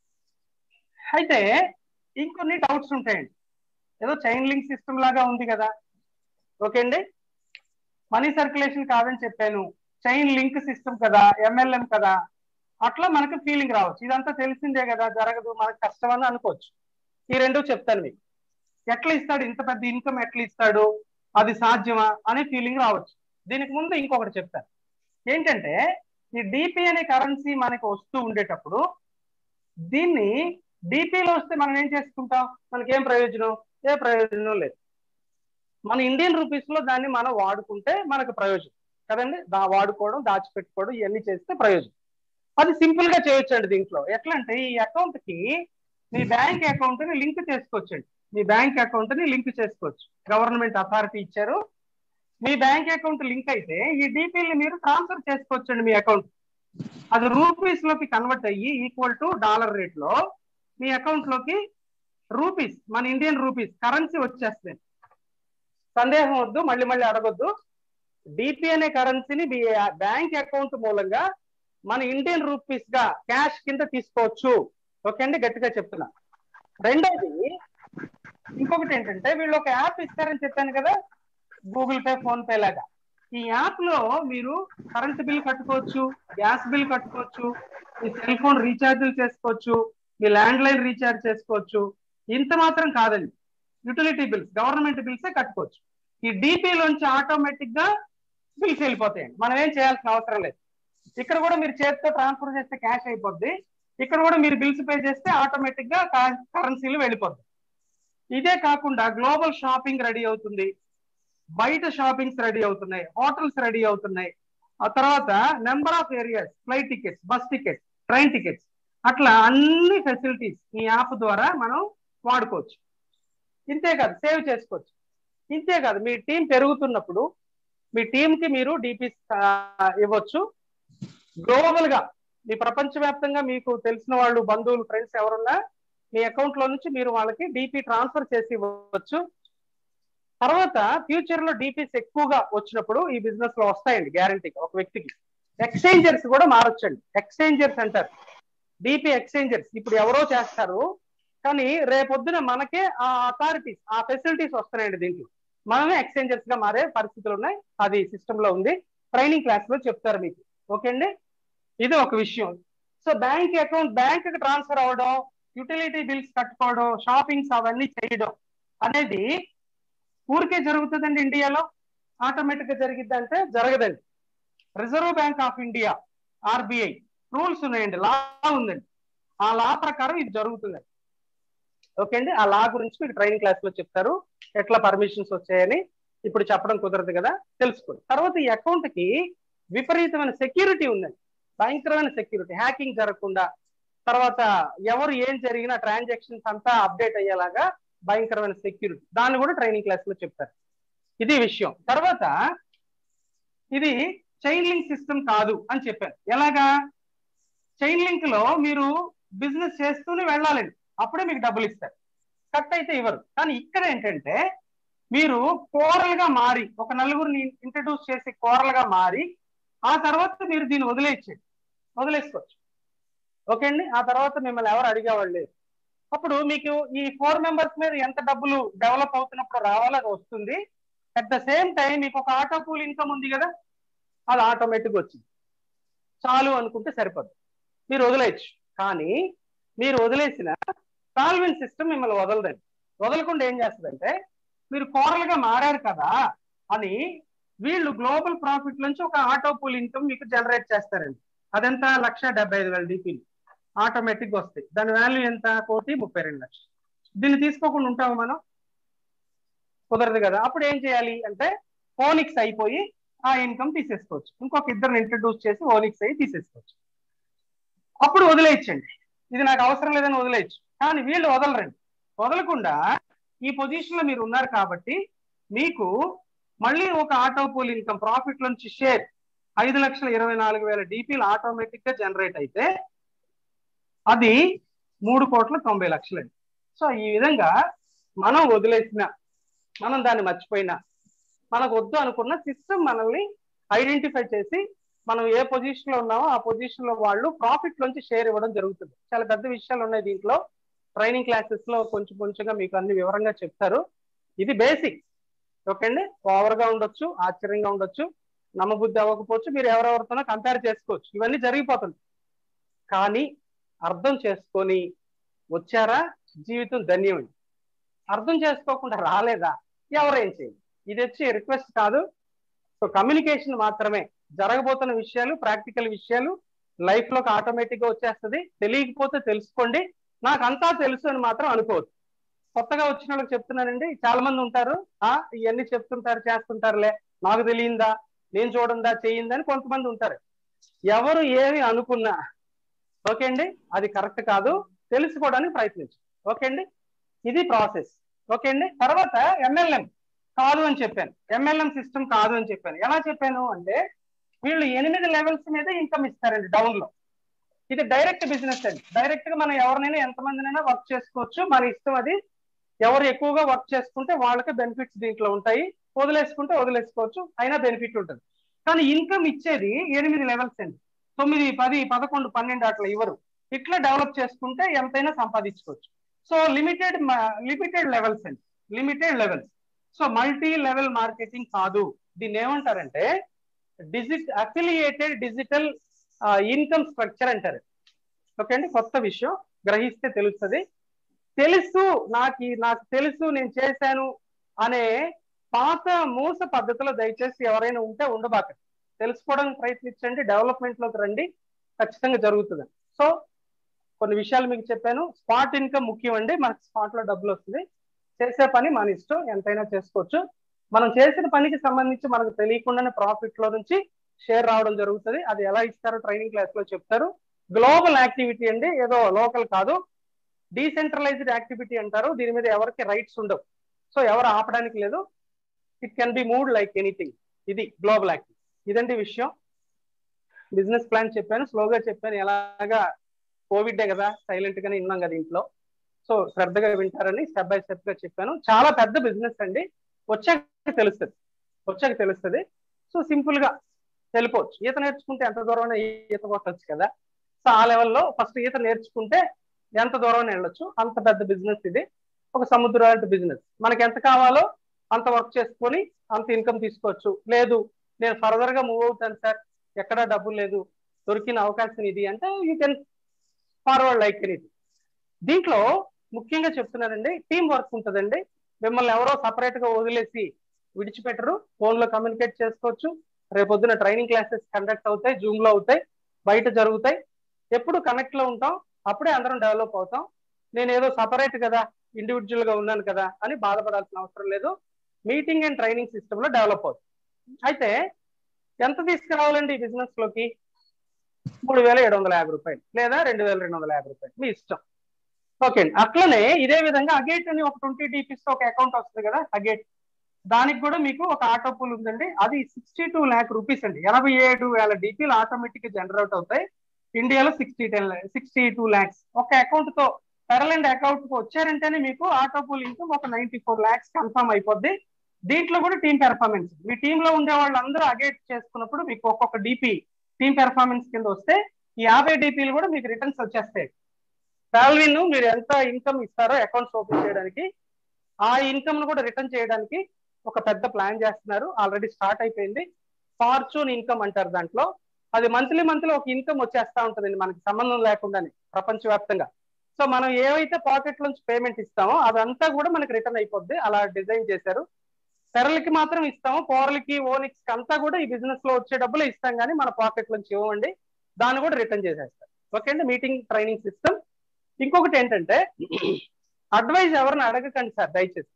అయితే ఇంకొన్ని డౌట్స్ ఉంటాయండి ఏదో చైన్ లింక్ సిస్టమ్ లాగా ఉంది కదా ఓకే అండి మనీ సర్క్యులేషన్ కాదని చెప్పాను చైన్ లింక్ సిస్టమ్ కదా ఎంఎల్ఎం కదా అట్లా మనకు ఫీలింగ్ రావచ్చు ఇదంతా తెలిసిందే కదా జరగదు మనకు కష్టం అని అనుకోవచ్చు ఈ రెండు చెప్తాను మీకు ఎట్లా ఇస్తాడు ఇంత పెద్ద ఇన్కమ్ ఎట్లా ఇస్తాడు అది సాధ్యమా అనే ఫీలింగ్ రావచ్చు దీనికి ముందు ఇంకొకటి చెప్తాను ఏంటంటే ఈ డిపి అనే కరెన్సీ మనకి వస్తూ ఉండేటప్పుడు దీన్ని డిపిలో వస్తే మనం ఏం చేసుకుంటాం మనకి ఏం ప్రయోజనం ఏ ప్రయోజనం లేదు మన ఇండియన్ రూపీస్ లో దాన్ని మనం వాడుకుంటే మనకు ప్రయోజనం కదండి దా వాడుకోవడం దాచిపెట్టుకోవడం ఇవన్నీ చేస్తే ప్రయోజనం అది సింపుల్ గా చేయొచ్చండి దీంట్లో ఎట్లా అంటే ఈ అకౌంట్ కి మీ బ్యాంక్ అకౌంట్ ని లింక్ చేసుకోవచ్చండి మీ బ్యాంక్ అకౌంట్ ని లింక్ చేసుకోవచ్చు గవర్నమెంట్ అథారిటీ ఇచ్చారు మీ బ్యాంక్ అకౌంట్ లింక్ అయితే ఈ డీపీని మీరు ట్రాన్స్ఫర్ చేసుకోవచ్చండి మీ అకౌంట్ అది రూపీస్ లోకి కన్వర్ట్ అయ్యి ఈక్వల్ టు డాలర్ రేట్ లో మీ అకౌంట్ లోకి రూపీస్ మన ఇండియన్ రూపీస్ కరెన్సీ వచ్చేస్తుంది సందేహం వద్దు మళ్ళీ మళ్ళీ అడగొద్దు డిపి అనే కరెన్సీని మీ బ్యాంక్ అకౌంట్ మూలంగా మన ఇండియన్ రూపీస్ గా క్యాష్ కింద తీసుకోవచ్చు ఓకే అండి గట్టిగా చెప్తున్నా రెండోది ఇంకొకటి ఏంటంటే వీళ్ళు ఒక యాప్ ఇస్తారని చెప్పాను కదా గూగుల్ పే ఫోన్ పే లాగా ఈ యాప్ లో మీరు కరెంట్ బిల్ కట్టుకోవచ్చు గ్యాస్ బిల్ కట్టుకోవచ్చు మీ సెల్ ఫోన్ రీఛార్జ్లు చేసుకోవచ్చు మీ ల్యాండ్ లైన్ రీఛార్జ్ చేసుకోవచ్చు ఇంత మాత్రం కాదండి యూటిలిటీ బిల్స్ గవర్నమెంట్ బిల్సే కట్టుకోవచ్చు ఈ డిపి లోంచి ఆటోమేటిక్ గా బిల్స్ వెళ్ళిపోతాయండి మనం ఏం చేయాల్సిన అవసరం లేదు ఇక్కడ కూడా మీరు చేతితో ట్రాన్స్ఫర్ చేస్తే క్యాష్ అయిపోద్ది ఇక్కడ కూడా మీరు బిల్స్ పే చేస్తే ఆటోమేటిక్ గా కరెన్సీలు వెళ్ళిపోద్ది ఇదే కాకుండా గ్లోబల్ షాపింగ్ రెడీ అవుతుంది బయట షాపింగ్స్ రెడీ అవుతున్నాయి హోటల్స్ రెడీ అవుతున్నాయి ఆ తర్వాత number of areas flight tickets bus tickets train tickets అట్లా అన్ని ఫెసిలిటీస్ ఈ యాప్ ద్వారా మనం వాడుకోవచ్చు ఇంతే కాదు సేవ్ చేసుకోవచ్చు ఇంతే కాదు మీ టీం పెరుగుతున్నప్పుడు మీ టీంకి మీరు డిపి ఇవ్వచ్చు గ్లోబల్ గా మీ ప్రపంచవ్యాప్తంగా మీకు తెలిసిన వాళ్ళు బంధువులు ఫ్రెండ్స్ ఎవరున్నా మీ అకౌంట్ లో నుంచి మీరు వాళ్ళకి డిపి ట్రాన్స్ఫర్ చేసి ఇవ్వచ్చు తర్వాత ఫ్యూచర్ లో డిపిస్ ఎక్కువగా వచ్చినప్పుడు ఈ బిజినెస్ లో వస్తాయండి గ్యారంటీగా ఒక వ్యక్తికి ఎక్స్చేంజర్స్ కూడా మారొచ్చండి ఎక్స్చేంజర్స్ అంటారు డిపి ఎక్స్చేంజర్స్ ఇప్పుడు ఎవరో చేస్తారు కానీ రేపొద్దున మనకే ఆ అథారిటీస్ ఆ ఫెసిలిటీస్ వస్తున్నాయండి దీంట్లో మనమే ఎక్స్చేంజర్స్ గా మారే పరిస్థితులు ఉన్నాయి అది సిస్టమ్ లో ఉంది ట్రైనింగ్ క్లాస్ లో చెప్తారు మీకు ఓకే అండి ఇది ఒక విషయం సో బ్యాంక్ అకౌంట్ బ్యాంక్ కి ట్రాన్స్ఫర్ అవ్వడం యూటిలిటీ బిల్స్ కట్టుకోవడం షాపింగ్స్ అవన్నీ చేయడం అనేది ఊరికే జరుగుతుందండి ఇండియాలో ఆటోమేటిక్ గా జరిగిద్ది అంటే జరగదండి reserve bank of India RBI rules ఉన్నాయండి లా ఉందండి ఆ లా ప్రకారం ఇది జరుగుతుందండి ఓకే అండి ఆ లా గురించి మీకు ట్రైనింగ్ క్లాస్ లో చెప్తారు ఎట్లా పర్మిషన్స్ వచ్చాయని ఇప్పుడు చెప్పడం కుదరదు కదా తెలుసుకోండి తర్వాత ఈ అకౌంట్ కి విపరీతమైన సెక్యూరిటీ ఉందండి భయంకరమైన సెక్యూరిటీ హ్యాకింగ్ జరగకుండా తర్వాత ఎవరు ఏం జరిగినా ట్రాన్సాక్షన్స్ అంతా అప్డేట్ అయ్యేలాగా భయంకరమైన సెక్యూరిటీ దాన్ని కూడా ట్రైనింగ్ క్లాస్ లో చెప్తారు ఇది విషయం తర్వాత ఇది చైన్ లింక్ సిస్టమ్ కాదు అని చెప్పాను ఎలాగా చైన్ లింక్ లో మీరు బిజినెస్ చేస్తూనే వెళ్ళాలండి అప్పుడే మీకు డబ్బులు ఇస్తారు కట్ అయితే ఇవ్వరు కానీ ఇక్కడ ఏంటంటే మీరు కోరలుగా మారి ఒక నలుగురిని ఇంట్రడ్యూస్ చేసి కోరలుగా మారి ఆ తర్వాత మీరు దీన్ని వదిలేయచ్చండి వదిలేసుకోవచ్చు ఓకే అండి ఆ తర్వాత మిమ్మల్ని ఎవరు అడిగేవాళ్ళు లేదు అప్పుడు మీకు ఈ ఫోర్ మెంబర్స్ మీద ఎంత డబ్బులు డెవలప్ అవుతున్నప్పుడు రావాలో అది వస్తుంది అట్ ద సేమ్ టైం మీకు ఒక ఆటో కూల్ ఇన్కమ్ ఉంది కదా అది ఆటోమేటిక్ వచ్చింది చాలు అనుకుంటే సరిపోదు మీరు వదిలేయచ్చు కానీ మీరు వదిలేసిన సాల్వెన్ సిస్టమ్ మిమ్మల్ని వదలదండి వదలకుండా ఏం చేస్తుందంటే మీరు కోరలుగా మారారు కదా అని వీళ్ళు గ్లోబల్ ప్రాఫిట్ నుంచి ఒక ఆటో పూల్ ఇన్కమ్ మీకు జనరేట్ చేస్తారండి అదెంత లక్ష డెబ్బై ఐదు వేల డిపిలు ఆటోమేటిక్ వస్తాయి దాని వాల్యూ ఎంత కోటి ముప్పై రెండు లక్షలు దీన్ని తీసుకోకుండా ఉంటాము మనం కుదరదు కదా అప్పుడు ఏం చేయాలి అంటే ఓనిక్స్ అయిపోయి ఆ ఇన్కమ్ తీసేసుకోవచ్చు ఇంకొక ఇద్దరిని ఇంట్రడ్యూస్ చేసి ఓనిక్స్ అయ్యి తీసేసుకోవచ్చు అప్పుడు వదిలేయచ్చండి ఇది నాకు అవసరం లేదని వదిలేయచ్చు కానీ వీళ్ళు వదలరండి వదలకుండా ఈ పొజిషన్ లో మీరు ఉన్నారు కాబట్టి మీకు మళ్ళీ ఒక ఆటో పూల్ ఇన్కమ్ ప్రాఫిట్ నుంచి షేర్ ఐదు లక్షల ఇరవై నాలుగు వేల డిపిలు ఆటోమేటిక్ గా జనరేట్ అయితే అది మూడు కోట్ల తొంభై లక్షలండి సో ఈ విధంగా మనం వదిలేసిన మనం దాన్ని మర్చిపోయినా మనకు వద్దు అనుకున్న సిస్టమ్ మనల్ని ఐడెంటిఫై చేసి మనం ఏ పొజిషన్ లో ఉన్నామో ఆ పొజిషన్ లో వాళ్ళు ప్రాఫిట్ నుంచి షేర్ ఇవ్వడం జరుగుతుంది చాలా పెద్ద విషయాలు ఉన్నాయి దీంట్లో ట్రైనింగ్ క్లాసెస్ లో కొంచెం కొంచెంగా మీకు అన్ని వివరంగా చెప్తారు ఇది బేసిక్ ఓకే అండి ఓవర్ గా ఉండొచ్చు ఆశ్చర్యంగా ఉండొచ్చు నమ్మబుద్ధి అవ్వకపోవచ్చు మీరు ఎవరెవరితోనో కంపేర్ చేసుకోవచ్చు ఇవన్నీ జరిగిపోతుంది కానీ అర్థం చేసుకొని వచ్చారా జీవితం ధన్యమైంది అర్థం చేసుకోకుండా రాలేదా ఎవరేం చేయండి ఇది వచ్చి రిక్వెస్ట్ కాదు సో కమ్యూనికేషన్ మాత్రమే జరగబోతున్న విషయాలు ప్రాక్టికల్ విషయాలు లైఫ్ లోకి ఆటోమేటిక్ గా వచ్చేస్తుంది తెలియకపోతే తెలుసుకోండి నాకు అంతా తెలుసు అని మాత్రం అనుకోవద్దు కొత్తగా వచ్చిన వాళ్ళకి చెప్తున్నానండి చాలా మంది ఉంటారు ఆ ఇవన్నీ చెప్తుంటారు చేస్తుంటారులే నాకు తెలియందా నేను చూడందా చేయిందా అని కొంతమంది ఉంటారు ఎవరు ఏమి అనుకున్నా ఓకే అండి అది కరెక్ట్ కాదు తెలుసుకోవడానికి ప్రయత్నించు ఓకే అండి ఇది ప్రాసెస్ ఓకే అండి తర్వాత ఎంఎల్ఎం కాదు అని చెప్పాను ఎంఎల్ఎం సిస్టమ్ కాదు అని చెప్పాను ఎలా చెప్పాను అంటే వీళ్ళు ఎనిమిది లెవెల్స్ మీద ఇన్కమ్ ఇస్తారండి డౌన్ లో ఇది డైరెక్ట్ బిజినెస్ అండి డైరెక్ట్ గా మనం ఎవరినైనా ఎంతమందినైనా వర్క్ చేసుకోవచ్చు మన ఇష్టం అది ఎవరు ఎక్కువగా వర్క్ చేసుకుంటే వాళ్ళకి బెనిఫిట్స్ దీంట్లో ఉంటాయి వదిలేసుకుంటే వదిలేసుకోవచ్చు అయినా బెనిఫిట్ ఉంటుంది కానీ ఇన్కమ్ ఇచ్చేది ఎనిమిది లెవెల్స్ అండి తొమ్మిది పది పదకొండు పన్నెండు అట్లా ఇవ్వరు ఇట్లా డెవలప్ చేసుకుంటే ఎంతైనా సంపాదించుకోవచ్చు సో లిమిటెడ్ లిమిటెడ్ లెవెల్స్ అండి limited levels so multi level marketing కాదు దీన్ని ఏమంటారంటే digit affiliated digital income structure అంటారు ఓకే అండి కొత్త విషయం గ్రహిస్తే తెలుస్తుంది తెలుసు నాకు నాకు తెలుసు నేను చేశాను అనే పాత మూస పద్ధతిలో దయచేసి ఎవరైనా ఉంటే ఉండబాకండి తెలుసుకోవడానికి ప్రయత్నించండి డెవలప్మెంట్ లోకి రండి ఖచ్చితంగా జరుగుతుంది సో కొన్ని విషయాలు మీకు చెప్పాను స్పాట్ ఇన్కమ్ ముఖ్యం అండి మనకి స్పాట్ లో డబ్బులు వస్తుంది చేసే పని మన ఇష్టం ఎంతైనా చేసుకోవచ్చు మనం చేసిన పనికి సంబంధించి మనకు తెలియకుండానే ప్రాఫిట్ లో నుంచి షేర్ రావడం జరుగుతుంది అది ఎలా ఇస్తారో ట్రైనింగ్ క్లాస్ లో చెప్తారు గ్లోబల్ యాక్టివిటీ అండి ఏదో లోకల్ కాదు డీసెంట్రలైజ్డ్ యాక్టివిటీ అంటారు దీని మీద ఎవరికి రైట్స్ ఉండవు సో ఎవరు ఆపడానికి లేదు it can be moved like anything ఇది గ్లోబల్ యాక్టివిటీ ఇదండి విషయం బిజినెస్ ప్లాన్ చెప్పాను స్లోగా చెప్పాను ఎలాగా కోవిడ్ కదా సైలెంట్ గానే విన్నాం కదా ఇంట్లో సో శ్రద్ధగా వింటారని స్టెప్ బై స్టెప్ గా చెప్పాను చాలా పెద్ద బిజినెస్ అండి వచ్చాక తెలుస్తుంది వచ్చాక తెలుస్తుంది సో సింపుల్ గా వెళ్ళిపోవచ్చు ఈత నేర్చుకుంటే ఎంత దూరం ఈత కొట్టచ్చు కదా సో ఆ లెవెల్లో ఫస్ట్ ఈత నేర్చుకుంటే ఎంత దూరం వెళ్ళొచ్చు అంత పెద్ద బిజినెస్ ఇది ఒక సముద్రం లాంటి బిజినెస్ మనకి ఎంత కావాలో అంత వర్క్ చేసుకొని అంత ఇన్కమ్ తీసుకోవచ్చు లేదు నేను ఫర్దర్ గా మూవ్ అవుతాను సార్ ఎక్కడా డబ్బు లేదు దొరికిన అవకాశం ఇది అంటే యూ కెన్ ఫార్వర్డ్ లైక్ ఇది దీంట్లో ముఖ్యంగా చెప్తున్నానండి టీం వర్క్ ఉంటుందండి మిమ్మల్ని ఎవరో సపరేట్ గా వదిలేసి విడిచిపెట్టరు ఫోన్ లో కమ్యూనికేట్ చేసుకోవచ్చు రేపొద్దున ట్రైనింగ్ క్లాసెస్ కండక్ట్ అవుతాయి జూమ్ లో అవుతాయి బయట జరుగుతాయి ఎప్పుడు కనెక్ట్ లో ఉంటాం అప్పుడే అందరం డెవలప్ అవుతాం నేను ఏదో సపరేట్ కదా ఇండివిజువల్ గా ఉన్నాను కదా అని బాధపడాల్సిన అవసరం లేదు మీటింగ్ అండ్ ట్రైనింగ్ సిస్టమ్ లో డెవలప్ అవుతుంది అయితే ఎంత తీసుకురావాలండి ఈ బిజినెస్ లోకి మూడు వేల ఏడు వందల యాభై రూపాయలు లేదా రెండు వేల రెండు వందల యాభై రూపాయలు మీ ఇష్టం ఓకే అండి అట్లనే ఇదే విధంగా అగేట్ అని ఒక ట్వంటీ డీపీస్ ఒక అకౌంట్ వస్తుంది కదా అగేట్ దానికి కూడా మీకు ఒక ఆటో పూల్ ఉందండి అది సిక్స్టీ టూ ల్యాక్ రూపీస్ అండి ఎనభై ఏడు వేల డీపీలు ఆటోమేటిక్ గా జనరేట్ అవుతాయి ఇండియాలో sixty ten sixty two lakhs ఒక అకౌంట్ తో పెరలెండ్ అకౌంట్ కు వచ్చారంటేనే మీకు ఆటో పూల్ ఇన్కమ్ ఒక నైన్టీ ఫోర్ ల్యాక్స్ కన్ఫర్మ్ అయిపోద్ది దీంట్లో కూడా టీమ్ పెర్ఫార్మెన్స్ మీ టీమ్ లో ఉండే వాళ్ళందరూ అగేట్ చేసుకున్నప్పుడు మీకు ఒక్కొక్క డిపి టీమ్ పెర్ఫార్మెన్స్ కింద వస్తే ఈ యాభై డిపిలు కూడా మీకు రిటర్న్స్ వచ్చేస్తాయి సాలరీను మీరు ఎంత ఇన్కమ్ ఇస్తారో అకౌంట్స్ ఓపెన్ చేయడానికి ఆ ఇన్కమ్ ను కూడా రిటర్న్ చేయడానికి ఒక పెద్ద ప్లాన్ చేస్తున్నారు ఆల్రెడీ స్టార్ట్ అయిపోయింది ఫార్చూన్ ఇన్కమ్ అంటారు దాంట్లో అది మంత్లీ మంత్లీ ఒక ఇన్కమ్ వచ్చేస్తా ఉంటుందండి మనకి సంబంధం లేకుండానే ప్రపంచవ్యాప్తంగా సో మనం ఏవైతే పాకెట్ నుంచి పేమెంట్ ఇస్తామో అదంతా కూడా మనకి రిటర్న్ అయిపోద్ది అలా డిజైన్ చేశారు తెరలకి మాత్రం ఇస్తాము పోరలకి ఓనిక్స్ అంతా కూడా ఈ బిజినెస్ లో వచ్చే డబ్బులు ఇస్తాం కానీ మన పాకెట్ నుంచి ఇవ్వండి దాన్ని కూడా రిటర్న్ చేసేస్తారు ఓకే అండి మీటింగ్ ట్రైనింగ్ సిస్టమ్ ఇంకొకటి ఏంటంటే అడ్వైజ్ ఎవరిని అడగకండి సార్ దయచేసి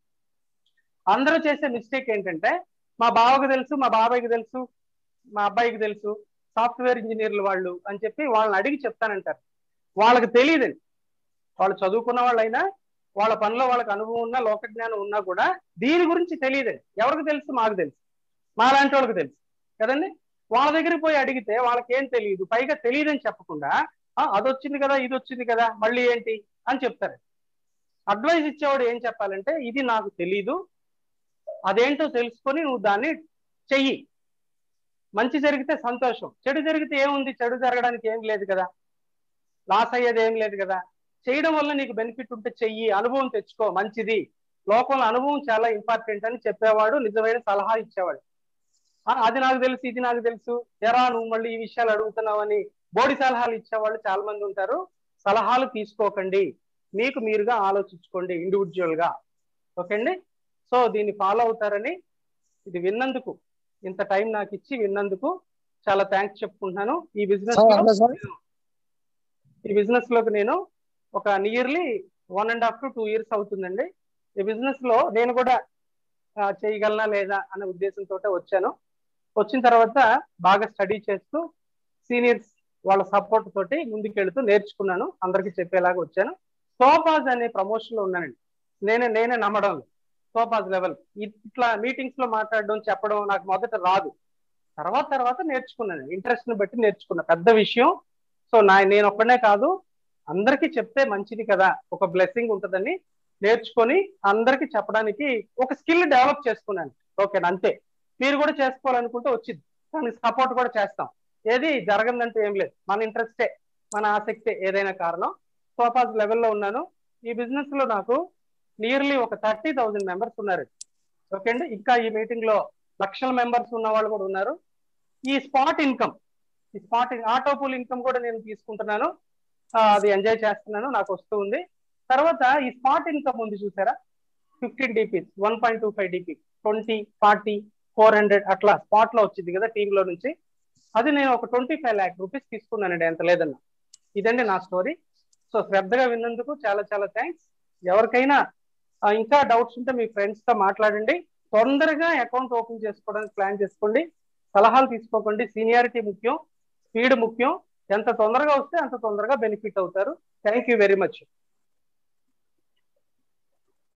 అందరూ చేసే మిస్టేక్ ఏంటంటే మా బావకు తెలుసు మా బాబాయ్కి తెలుసు మా అబ్బాయికి తెలుసు సాఫ్ట్వేర్ ఇంజనీర్లు వాళ్ళు అని చెప్పి వాళ్ళని అడిగి చెప్తానంటారు వాళ్ళకి తెలియదండి వాళ్ళు చదువుకున్న వాళ్ళైనా వాళ్ళ పనిలో వాళ్ళకి అనుభవం ఉన్నా లోక జ్ఞానం ఉన్నా కూడా దీని గురించి తెలియదండి ఎవరికి తెలుసు మాకు తెలుసు మా లాంటి వాళ్ళకి తెలుసు కదండి వాళ్ళ దగ్గరికి పోయి అడిగితే వాళ్ళకి ఏం తెలియదు పైగా తెలియదని చెప్పకుండా అది వచ్చింది కదా ఇది వచ్చింది కదా మళ్ళీ ఏంటి అని చెప్తారు అడ్వైజ్ ఇచ్చేవాడు ఏం చెప్పాలంటే ఇది నాకు తెలీదు అదేంటో తెలుసుకొని నువ్వు దాన్ని చెయ్యి మంచి జరిగితే సంతోషం చెడు జరిగితే ఏముంది చెడు జరగడానికి ఏం లేదు కదా లాస్ అయ్యేది ఏం లేదు కదా చేయడం వల్ల నీకు బెనిఫిట్ ఉంటే చెయ్యి అనుభవం తెచ్చుకో మంచిది లోకంలో అనుభవం చాలా ఇంపార్టెంట్ అని చెప్పేవాడు నిజమైన సలహా ఇచ్చేవాడు అది నాకు తెలుసు ఇది నాకు తెలుసు ఎరా నువ్వు మళ్ళీ ఈ విషయాలు అడుగుతున్నావని బోడి సలహాలు ఇచ్చేవాళ్ళు చాలా మంది ఉంటారు సలహాలు తీసుకోకండి మీకు మీరుగా ఆలోచించుకోండి ఇండివిజువల్ గా ఓకే అండి సో దీన్ని ఫాలో అవుతారని ఇది విన్నందుకు ఇంత టైం నాకు ఇచ్చి విన్నందుకు చాలా థ్యాంక్స్ చెప్పుకుంటున్నాను ఈ బిజినెస్ ఈ బిజినెస్ లోకి నేను ఒక nearly one and half to two years అవుతుందండి ఈ బిజినెస్ లో నేను కూడా చేయగలనా లేదా అనే ఉద్దేశంతో వచ్చాను వచ్చిన తర్వాత బాగా స్టడీ చేస్తూ సీనియర్స్ వాళ్ళ సపోర్ట్ తోటి ముందుకెళ్తూ నేర్చుకున్నాను అందరికి చెప్పేలాగా వచ్చాను సోపాజ్ అనే ప్రమోషన్ లో ఉన్నానండి నేనే నేనే నమ్మడం సోపాజ్ లెవెల్ ఇట్లా మీటింగ్స్ లో మాట్లాడడం చెప్పడం నాకు మొదట రాదు తర్వాత తర్వాత నేర్చుకున్నాను ఇంట్రెస్ట్ ని బట్టి నేర్చుకున్నా పెద్ద విషయం సో నా నేను ఒక్కడే కాదు అందరికీ చెప్తే మంచిది కదా ఒక బ్లెస్సింగ్ ఉంటుందని నేర్చుకొని అందరికి చెప్పడానికి ఒక స్కిల్ డెవలప్ చేసుకున్నాను ఓకే అంతే మీరు కూడా చేసుకోవాలనుకుంటే వచ్చింది దానికి సపోర్ట్ కూడా చేస్తాం ఏది జరగదంటే ఏం లేదు మన ఇంట్రెస్టే మన ఆసక్తే ఏదైనా కారణం సోపాజ్ లెవెల్లో ఉన్నాను ఈ బిజినెస్ లో నాకు నియర్లీ ఒక థర్టీ థౌజండ్ మెంబర్స్ ఉన్నారు ఓకే అండి ఇంకా ఈ మీటింగ్ లో లక్షల మెంబర్స్ ఉన్న వాళ్ళు కూడా ఉన్నారు ఈ స్పాట్ ఇన్కమ్ ఈ స్పాట్ ఆటో పూల్ ఇన్కమ్ కూడా నేను తీసుకుంటున్నాను అది ఎంజాయ్ చేస్తున్నాను నాకు వస్తూ ఉంది తర్వాత ఈ స్పాట్ ఇన్కమ్ ఉంది చూసారా fifteen DPs one point two five DP twenty forty four hundred అట్లా స్పాట్ లో వచ్చింది కదా టీమ్ లో నుంచి అది నేను ఒక ట్వంటీ ఫైవ్ ల్యాక్ రూపీస్ తీసుకున్నానండి ఎంత లేదన్నా ఇదండి నా స్టోరీ సో శ్రద్ధగా విన్నందుకు చాలా చాలా థ్యాంక్స్ ఎవరికైనా ఇంకా డౌట్స్ ఉంటే మీ ఫ్రెండ్స్ తో మాట్లాడండి తొందరగా అకౌంట్ ఓపెన్ చేసుకోవడానికి ప్లాన్ చేసుకోండి సలహాలు తీసుకోకండి సీనియారిటీ ముఖ్యం స్పీడ్ ముఖ్యం ఎంత తొందరగా వస్తే అంత తొందరగా బెనిఫిట్ అవుతారు థ్యాంక్ యూ వెరీ మచ్